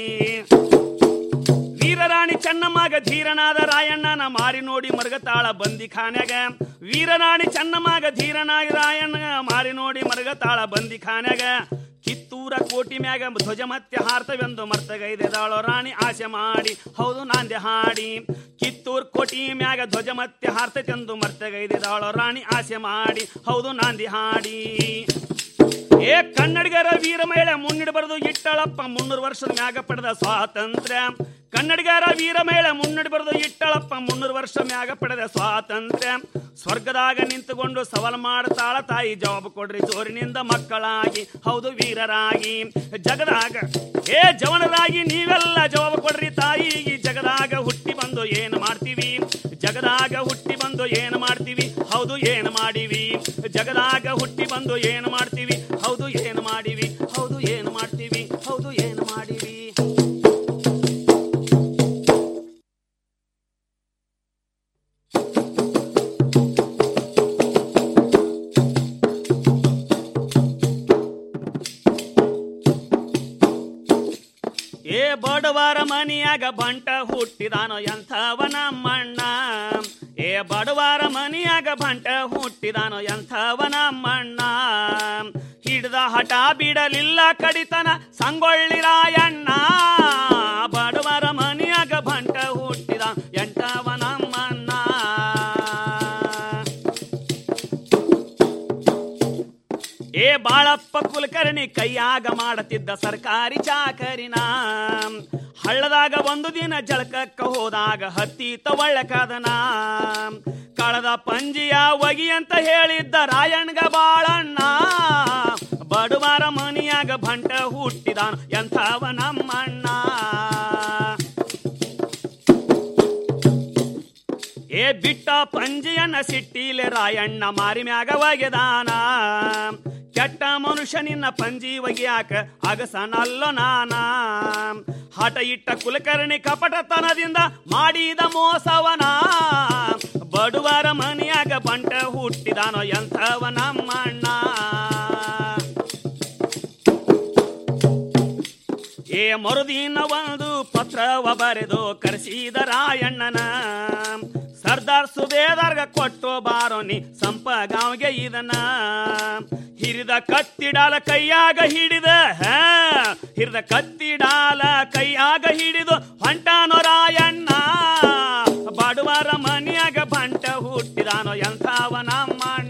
ವೀರರಾಣಿ ಚೆನ್ನಮ್ಮಗ ಧೀರನಾದ ರಾಯಣ್ಣನ ಮಾರಿ ನೋಡಿ ಮರಗತಾಳ ಬಂದಿ ಖಾನ್ಯಾಗ ವೀರರಾಣಿ ಚೆನ್ನಮ್ಮಗ ಧೀರನಾಗಿ ರಾಯಣ್ಣ ಮಾರಿ ನೋಡಿ ಮರಗತಾಳ ಬಂದಿ ಖಾನ್ಯಾಗ ಕಿತ್ತೂರ ಕೋಟಿ ಮ್ಯಾಗ ಧ್ವಜ ಮತ್ತೆ ಹಾರ್ತವೆಂದು ಮರ್ತಗೈದೆದಾಳೋ ರಾಣಿ ಆಸೆ ಮಾಡಿ ಹೌದು ನಾಂದೆ ಹಾಡಿ ಕಿತ್ತೂರ್ ಕೋಟಿ ಮ್ಯಾಗ ಧ್ವಜ ಮತ್ತೆ ಹಾರ್ತತೆಂದು ಮರ್ತಗೈದೆದಾಳೋ ರಾಣಿ ಆಸೆ ಮಾಡಿ ಹೌದು ನಾಂದಿ ಹಾಡಿ ಏ ಕನ್ನಡಿಗರ ವೀರ ಮಹಿಳೆ ಮುನ್ನಿಡಬಾರದು ಇಟ್ಟಳಪ್ಪ ಮುನ್ನೂರು ವರ್ಷದ ಮ್ಯಾಗ ಪಡೆದ ಸ್ವಾತಂತ್ರ್ಯ ಕನ್ನಡಿಗರ ವೀರ ಮಹಿಳೆ ಮುನ್ನಿಡಬಾರದು ಇಟ್ಟಳಪ್ಪ ಮುನ್ನೂರು ವರ್ಷ ಮ್ಯಾಗ ಪಡೆದ ಸ್ವಾತಂತ್ರ್ಯ ಸ್ವರ್ಗದಾಗ ನಿಂತುಕೊಂಡು ಸವಾಲ್ ಮಾಡ್ತಾಳ ತಾಯಿ ಜವಾಬ್ ಕೊಡ್ರಿ ಜೋರಿನಿಂದ ಮಕ್ಕಳಾಗಿ ಹೌದು ವೀರರಾಗಿ ಜಗದಾಗ ಏ ಜವನರಾಗಿ ನೀವೆಲ್ಲ ಜವಾಬ್ ಕೊಡ್ರಿ ತಾಯಿಗೆ ಜಗದಾಗ ಹುಟ್ಟಿ ಬಂದು ಏನು ಮಾಡ್ತೀವಿ ಜಗದಾಗ ಹುಟ್ಟಿ ಬಂದು ಏನು ಮಾಡ್ತೀವಿ ಹೌದು ಏನು ಮಾಡಿವಿ ಜಗದಾಗ ಹುಟ್ಟಿ ಬಂದು ಏನು ಮಾಡ್ತೀವಿ ಹೌದು ಏನು ಮಾಡಿವಿ ಹೌದು ಏನು ಮಾಡ್ತೀವಿ ಹೌದು ಏನು ಮಾಡಿವಿ ಬಡವರ ಮನಿಯಾಗ ಬಂಟ ಹುಟ್ಟಿದಾನೋ ಎಂಥವ ನಮ್ಮಣ್ಣ ಏ ಬಡವರ ಮನಿಯಾಗ ಬಂಟ ಹುಟ್ಟಿದಾನೋ ಎಂಥವ ನಮ್ಮಣ್ಣ ಹಿಡ್ದ ಹಠ ಬಿಡಲಿಲ್ಲ ಕಡಿತನ ಸಂಗೊಳ್ಳಿ ರಾಯಣ್ಣ ಬಡವರ ಮನಿಯಾಗ ಬಂಟ ಹುಟ್ಟಿದ ಎಂಟವ ನಮ್ಮಣ್ಣ ಏ ಬಾಳಪ್ಪ ಕುಲಕರ್ಣಿ ಕೈಯಾಗ ಮಾಡತಿದ್ದ ಸರ್ಕಾರಿ ಚಾಕರಿನ ಹಳ್ಳದಾಗ ಒಂದು ದಿನ ಜಳಕಕ್ಕ ಹೋದಾಗ ಹತ್ತೀತ ಒಳ್ಳಕದನ ಕಳದ ಪಂಜಿಯ ಒಗಿ ಅಂತ ಹೇಳಿದ್ದ ರಾಯಣ್ಗ ಬಾಳಣ್ಣ ಬಡವರ ಮನಿಯಾಗ ಬಂಟ ಹುಟ್ಟಿದಾನ ಎಂಥವ ನಮ್ಮಣ್ಣ ಏ ಬಿಟ್ಟ ಪಂಜಿಯನ್ನ ಸಿಟ್ಟಿಲೆ ರಾಯಣ್ಣ ಮಾರಿ ಮ್ಯಾಗ ಒಗೆದಾನ ಕೆಟ್ಟ ಮನುಷ್ಯನಿನ್ನ ಪಂಜಿ ಒಗಿಯಾಕ ಅಗಸನಲ್ಲೋ ನಾನ ಹಠ ಇಟ್ಟ ಕುಲಕರ್ಣಿ ಕಪಟತನದಿಂದ ಮಾಡಿದ ಮೋಸವನ ಬಡವರ ಮನೆಯಾಗ ಬಂಟ ಹುಟ್ಟಿದಾನೋ ಎಂಥವ ನಮ್ಮಣ್ಣ ಏ ಮರುದಿನ ಒಂದು ಪತ್ರವ ಬರೆದು ಕರೆಸಿದ ರಾಯಣ್ಣನ ಸರ್ದಾರ್ ಸುಬೇದಾರ್ಗ ಕೊಟ್ಟು ಬಾರೋ ನೀ ಸಂಪ ಗಾಂವ್ಗೆ ಇದನ ಹಿರಿದ ಕತ್ತಿಡಾಲ ಕೈಯಾಗ ಹಿಡಿದ ಹಾ ಹಿರಿದ ಕತ್ತಿಡಾಲ ಕೈಯಾಗ ಹಿಡಿದು ಹೊಂಟಾನೋ ರಾಯಣ್ಣ ಬಡವರ ಮನೆಯಾಗ ಬಂಟ ಹುಟ್ಟಿದಾನೋ ಎಂಥವ ನಮ್ಮಣ್ಣ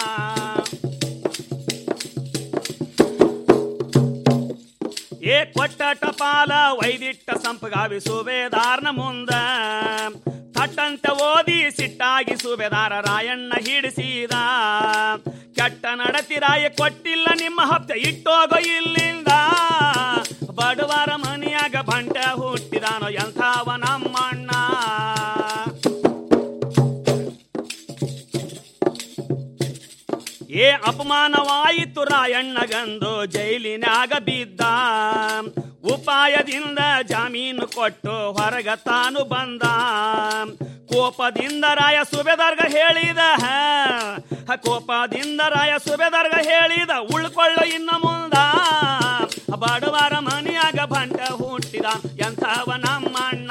ಏ ಕೊಟ್ಟ ಟಪಾಲ ವೈದಿಟ್ಟ ಸಂಪಗಾವಿ ಸುಬೇದಾರ್ನ ಮುಂದ ತಟ್ಟಂತೆ ಓದಿ ಸಿಟ್ಟಾಗಿ ಸುಬೇದಾರ ರಾಯಣ್ಣ ಹಿಡಿಸಿದ ಕೆಟ್ಟ ನಡತಿ ರಾಯ ಕೊಟ್ಟಿಲ್ಲ ನಿಮ್ಮ ಹಪ್ತೆ ಇಟ್ಟೋಗೋ ಇಲ್ಲಿಂದ ಬಡವರ ಮನೆಯಾಗ ಬಂಟ ಹುಟ್ಟಿದಾನೋ ಎಂಥವ ನಮ್ಮಣ್ಣ ಏ ಅಪಮಾನವಾಯಿತು ರಾಯಣ್ಣಗಂದು ಜೈಲಿನಾಗ ಬಿದ್ದ ಉಪಾಯದಿಂದ ಜಾಮೀನು ಕೊಟ್ಟು ಹೊರಗ ತಾನು ಬಂದ ಕೋಪದಿಂದ ರಾಯ ಸುಬೇದರ್ಗ ಹೇಳಿದ ಹ, ಕೋಪದಿಂದ ರಾಯ ಸುಬೇದರ್ಗ ಹೇಳಿದ ಉಳ್ಕೊಳ್ಳೋ ಇನ್ನ ಮುಂದ ಬಡವರ ಮನೆಯಾಗ ಬಂಟ ಹುಟ್ಟಿದ ಎಂಥವ ನಮ್ಮಣ್ಣ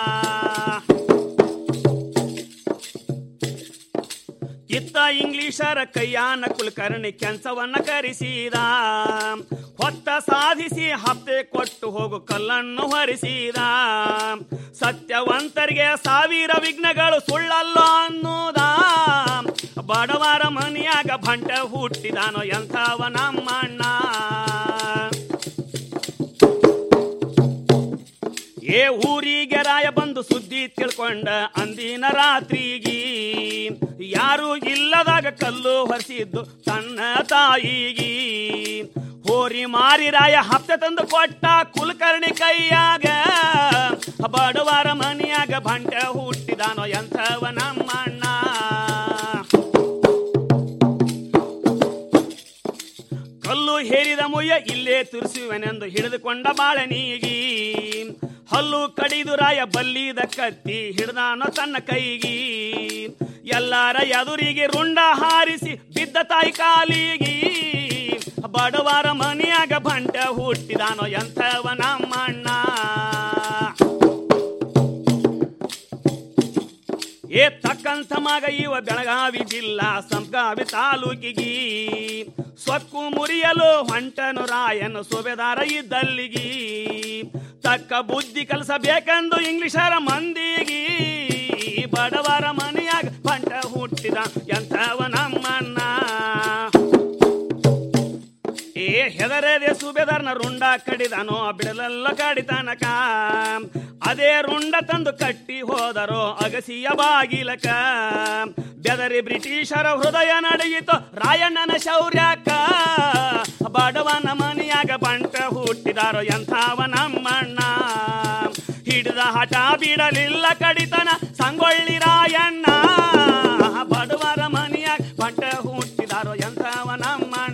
ಇತ್ತ ಇಂಗ್ಲಿಷರ ಕೈಯಾನ ಕುಲಕರ್ಣಿ ಕೆಂಚವನ್ನ ಕರೆಸಿದ ಹೊತ್ತ ಸಾಧಿಸಿ ಹಪ್ತೆ ಕೊಟ್ಟು ಹೋಗು ಕಲ್ಲನ್ನು ಹೊರಿಸಿದ ಸತ್ಯವಂತರಿಗೆ ಸಾವಿರ ವಿಘ್ನಗಳು ಸುಳ್ಳಲ್ಲ ಅನ್ನುದ ಬಡವರ ಮನೆಯಾಗ ಬಂಟ ಹುಟ್ಟಿದಾನೋ ಎಂಥವ ನಮ್ಮಣ್ಣ ಏ ಊರಿಗೆ ರಾಯ ಬಂದು ಸುದ್ದಿ ತಿಳ್ಕೊಂಡ ಅಂದಿನ ರಾತ್ರಿಗಿ ಯಾರು ಇಲ್ಲದಾಗ ಕಲ್ಲು ಹೊರಿಸಿದ್ದು ತನ್ನ ತಾಯಿಗಿ ಹೋರಿ ಮಾರಿ ರಾಯ ಹಪ್ತೆ ತಂದು ಕೊಟ್ಟ ಕುಲಕರ್ಣಿ ಕೈಯಾಗ ಬಡವರ ಮನೆಯಾಗ ಬಂಟ ಹುಟ್ಟಿದಾನೋ ಎಂಥವ ನಮ್ಮಣ್ಣ ಕಲ್ಲು ಹೇರಿದ ಮುಯ್ಯ ಇಲ್ಲೇ ತುರಿಸುವೆನೆಂದು ಹಿಡಿದುಕೊಂಡ ಬಾಳನೀಗಿ ಹಲ್ಲು ಕಡಿದು ರಾಯ ಬಲ್ಲಿದ ಕತ್ತಿ ಹಿಡ್ದಾನೋ ತನ್ನ ಕೈಗಿ ಎಲ್ಲರ ಎದುರಿಗೆ ರುಂಡ ಹಾರಿಸಿ ಬಿದ್ದ ತಾಯಿ ಕಾಲಿಗಿ ಬಡವರ ಮನೆಯಾಗ ಬಂಟ ಹುಟ್ಟಿದಾನೋ ಎಂಥವ ನಮ್ಮಣ್ಣ ಏ ತಕ್ಕಂಥ ಮಗ ಇವ ಬೆಳಗಾವಿ ಜಿಲ್ಲಾ ಸಂಗಾವಿ ತಾಲೂಕಿಗಿ ಸೊಕ್ಕು ಮುರಿಯಲು ಹೊಂಟನು ರಾಯನು ಸುಬೇದಾರ ಇದ್ದಲ್ಲಿಗಿ ತಕ್ಕ ಬುದ್ಧಿ ಕಲಿಸಬೇಕೆಂದು ಇಂಗ್ಲಿಷರ ಮಂದಿಗಿ ಬಡವರ ಮನೆಯಾಗ ಬಂಟ ಹುಟ್ಟಿದ ಎಂಥವ ನಮ್ಮಣ್ಣ ಏ ಹೆದರದೆ ಸುಬೇದಾರ್ನ ರುಂಡ ಕಡಿದನೋ ಬಿಡಲೆಲ್ಲ ಕಡಿತನಕ ಅದೇ ರುಂಡ ತಂದು ಕಟ್ಟಿ ಹೋದರೋ ಅಗಸಿಯ ಬಾಗಿಲಕ ಬೆದರಿ ಬ್ರಿಟಿಷರ ಹೃದಯ ನಡೆಯಿತು ರಾಯಣ್ಣನ ಶೌರ್ಯಕ ಬಡವನ ಮನೆಯಾಗ ಬಂಟ ಹುಟ್ಟಿದಾರೋ ಎಂಥವ ನಮ್ಮಣ್ಣ ಹಿಡಿದ ಹಠ ಬಿಡಲಿಲ್ಲ ಕಡಿತನ ಸಂಗೊಳ್ಳಿ ರಾಯಣ್ಣ ಬಡವರ ಮನೆಯಾಗ ಬಂಟ ಹುಟ್ಟಿದಾರೋ ಎಂಥವ ನಮ್ಮಣ್ಣ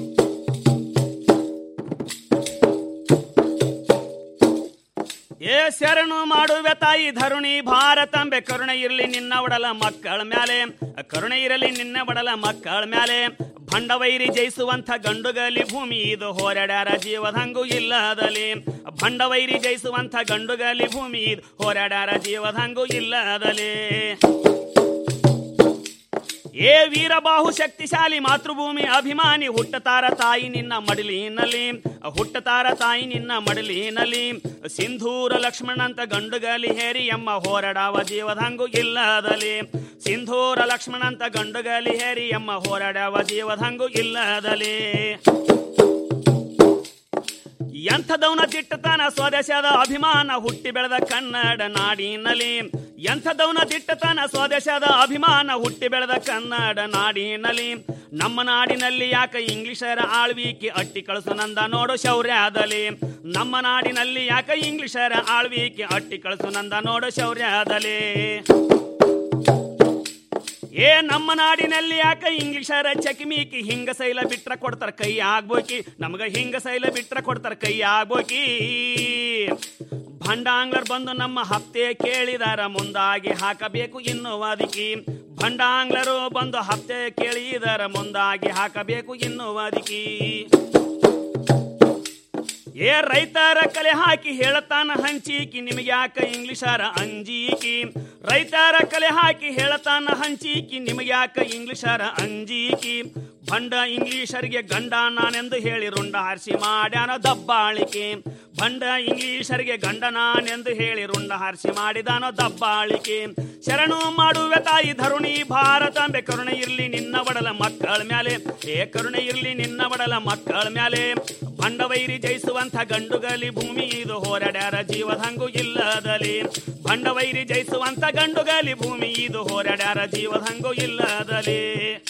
ಏ ಶರಣು ಮಾಡುವೆ ತಾಯಿ ಧರುಣಿ ಭಾರತಂಬೆ ಕರುಣೆ ಇರಲಿ ನಿನ್ನ ಒಡಲ ಮಕ್ಕಳ ಮ್ಯಾಲೆ ಕರುಣೆ ಇರಲಿ ನಿನ್ನ ಒಡಲ ಮಕ್ಕಳ ಮ್ಯಾಲೆ ಭಂಡವೈರಿ ಜಯಿಸುವಂಥ ಗಂಡುಗಲಿ ಭೂಮಿ ಇದು ಹೋರಾಡ್ಯಾರ ಜೀವದಂಗು ಇಲ್ಲದಲಿ ಭಂಡವೈರಿ ಜಯಿಸುವಂಥ ಗಂಡುಗಲಿ ಭೂಮಿ ಇದು ಹೋರಾಡ್ಯಾರ ಜೀವದಂಗು ಇಲ್ಲದಲಿ ಏ ವೀರಬಾಹು ಶಕ್ತಿಶಾಲಿ ಮಾತೃಭೂಮಿ ಅಭಿಮಾನಿ ಹುಟ್ಟತಾರ ತಾಯಿ ನಿನ್ನ ಮಡಿಲಿನಲ್ಲಿ ಹುಟ್ಟತಾರ ತಾಯಿ ನಿನ್ನ ಮಡಿಲಿನಲ್ಲಿ ಸಿಂಧೂರ ಲಕ್ಷ್ಮಣಂತ ಗಂಡುಗಲಿ ಹೇರಿ ಎಮ್ಮ ಹೋರಾಡವ ಜೀವದಂಗು ಇಲ್ಲದಲಿ ಸಿಂಧೂರ ಲಕ್ಷ್ಮಣಂತ ಗಂಡುಗಲಿ ಹೇರಿ ಎಮ್ಮ ಹೋರಾಡವ ಜೀವದಂಗು ಇಲ್ಲದಲಿ ಎಂಥದವನ ದಿಟ್ಟತನ ಸ್ವದೇಶದ ಅಭಿಮಾನ ಹುಟ್ಟಿ ಬೆಳೆದ ಕನ್ನಡ ನಾಡಿನಲ್ಲಿ ಎಂಥದವನ ದಿಟ್ಟತನ ಸ್ವದೇಶದ ಅಭಿಮಾನ ಹುಟ್ಟಿ ಬೆಳೆದ ಕನ್ನಡ ನಾಡಿನಲ್ಲಿ ನಮ್ಮ ನಾಡಿನಲ್ಲಿ ಯಾಕ ಇಂಗ್ಲಿಷರ ಆಳ್ವಿಕೆ ಅಟ್ಟಿ ಕಳಿಸು ನಂದ ನೋಡು ಶೌರ್ಯದಲ್ಲಿ ನಮ್ಮ ನಾಡಿನಲ್ಲಿ ಯಾಕ ಇಂಗ್ಲಿಷರ ಆಳ್ವಿಕೆ ಅಟ್ಟಿ ಕಳಿಸು ನಂದ ನೋಡು ಶೌರ್ಯದಲ್ಲಿ ಏ ನಮ್ಮ ನಾಡಿನಲ್ಲಿ ಯಾಕ ಇಂಗ್ಲಿಷರ ಚಕಿಮೀಕಿ ಹಿಂಗ ಸೈಲ ಬಿಟ್ರ ಕೊಡ್ತಾರ ಕೈ ಆಗ್ಬೋಕಿ ನಮಗ ಹಿಂಗ ಸೈಲ ಬಿಟ್ರ ಕೊಡ್ತಾರ ಕೈ ಆಗ್ಬೋಕಿ ಭಂಡಾಂಗ್ಲರ್ ಬಂದು ನಮ್ಮ ಹಪ್ತೆ ಕೇಳಿದಾರ ಮುಂದಾಗಿ ಹಾಕಬೇಕು ಇನ್ನು ವಾದಿಕಿ ಭಂಡಾಂಗ್ಲರು ಬಂದು ಹಪ್ತೆ ಕೇಳಿದಾರ ಮುಂದಾಗಿ ಹಾಕಬೇಕು ಇನ್ನು ವಾದಿಕಿ ಏ ರೈತರ ಕಲೆ ಹಾಕಿ ಹೇಳತಾನ ಹಂಚೀಕಿ ನಿಮಗೆ ಯಾಕ ಇಂಗ್ಲಿಷರ ಅಂಜೀಕಿ ರೈತರ ಕಲೆ ಹಾಕಿ ಹೇಳತಾನ ಹಂಚೀಕಿ ನಿಮಗೆ ಯಾಕ ಇಂಗ್ಲಿಷರ ಅಂಜೀಕಿ ಭಂಡ ಇಂಗ್ಲಿಷರಿಗೆ ಗಂಡ ನಾನೆಂದು ಹೇಳಿ ರುಂಡ ಹಾರಿಸಿ ಮಾಡ್ಯಾನ ದಬ್ಬಾಳಿಕೆ ಭಂಡ ಇಂಗ್ಲಿಷರಿಗೆ ಗಂಡ ನಾನೆಂದು ಹೇಳಿ ರುಂಡ ಹಾರಿಸಿ ಮಾಡಿದಾನೋ ದಬ್ಬಾಳಿಕೆ ಶರಣು ಮಾಡುವೆ ತಾಯಿ ಧರುಣಿ ಭಾರತಾಂಬೆ ಕರುಣೆ ಇರ್ಲಿ ನಿನ್ನ ಒಡಲ ಮಕ್ಕಳ ಮ್ಯಾಲೆ ಏ ಕರುಣೆ ಇರ್ಲಿ ನಿನ್ನ ಒಡಲ ಮಕ್ಕಳ ಮ್ಯಾಲೆ ಭಂಡವೈರಿ ಜಯಿಸುವಂಥ ಗಂಡುಗಲಿ ಭೂಮಿ ಇದು ಹೋರಾಡ್ಯಾರ ಜೀವದಂಗು ಇಲ್ಲದಲಿ ಭಂಡವೈರಿ ಜಯಿಸುವಂಥ ಗಂಡುಗಲಿ ಭೂಮಿ ಇದು ಹೋರಾಡ್ಯಾರ ಜೀವದಂಗು ಇಲ್ಲದಲಿ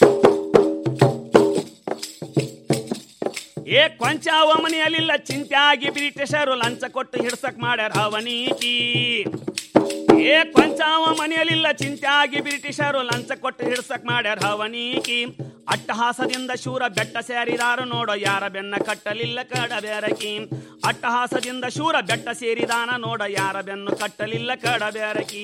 ಏ ಕೊಂಚಾವ ಮನೆಯಲ್ಲಿಲ್ಲ ಚಿಂತ್ಯಾಗಿ ಬ್ರಿಟಿಷರು ಲಂಚ ಕೊಟ್ಟು ಹಿಡ್ಸಕ್ ಮಾಡ್ಯಾರ ಅವನೀತಿ ಏ ಕೊಂಚಾವ ಮನೆಯಲ್ಲಿಲ್ಲ ಚಿಂತ್ಯಾಗಿ ಬ್ರಿಟಿಷರು ಲಂಚ ಕೊಟ್ಟು ಹಿಡ್ಸಕ್ ಮಾಡ್ಯಾರ ಅವನೀಕಿ ಅಟ್ಟಹಾಸದಿಂದ ಶೂರ ಬೆಟ್ಟ ಸೇರಿದಾರು ನೋಡೋ ಯಾರ ಬೆನ್ನ ಕಟ್ಟಲಿಲ್ಲ ಕಡ ಬೆರಕಿ ಅಟ್ಟಹಾಸದಿಂದ ಶೂರ ಬೆಟ್ಟ ಸೇರಿದಾನ ನೋಡ ಯಾರ ಬೆನ್ನು ಕಟ್ಟಲಿಲ್ಲ ಕಡ ಬೆರಕಿ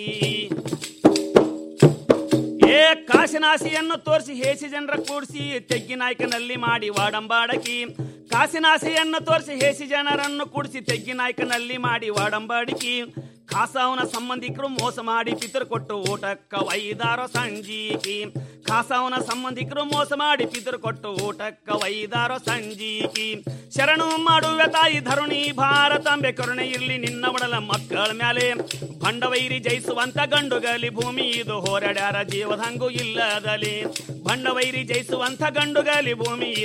ಏ ಕಾಶಿನಾಸಿಯನ್ನು ತೋರಿಸಿ ಹೇಸಿ ಜನರ ಕೂಡಿಸಿ ತೆಗ್ಗಿ ನಾಯಕನಲ್ಲಿ ಮಾಡಿ ವಾಡಂಬಾಡಕಿ ಕಾಶಿನಾಸಿಯನ್ನು ತೋರಿಸಿ ಹೇಸಿ ಜನರನ್ನು ಕೂಡಿಸಿ ತೆಗ್ಗಿ ನಾಯಕನಲ್ಲಿ ಮಾಡಿ ವಾಡಂಬಾಡಿಕಿ ಖಾಸಾವನ ಸಂಬಂಧಿಕರು ಮೋಸ ಮಾಡಿ ಪಿತೃ ಕೊಟ್ಟು ಊಟಕ್ಕ ವೈದಾರೋ ಸಂಜೀಕಿ ಖಾಸಾವನ ಸಂಬಂಧಿಕರು ಮೋಸ ಮಾಡಿ ಪಿತೃ ಕೊಟ್ಟು ಊಟಕ್ಕ ವೈದಾರೋ ಸಂಜೀಕಿ ಶರಣು ಮಾಡುವೆ ತಾಯಿ ಧರುಣಿ ಭಾರತಾಂಬೆ ಕರುಣೆ ಇರ್ಲಿ ನಿನ್ನ ಒಡಲ ಮಕ್ಕಳ ಮ್ಯಾಲೆ ಭಂಡವೈರಿ ಜಯಿಸುವಂತ ಗಂಡುಗಲಿ ಭೂಮಿ ಇದು ಹೋರಾಡ್ಯಾರ ಜೀವದಂಗು ಇಲ್ಲದಲಿ ಭಂಡವೈರಿ ಜಯಿಸುವಂತ ಗಂಡುಗಲಿ ಭೂಮಿ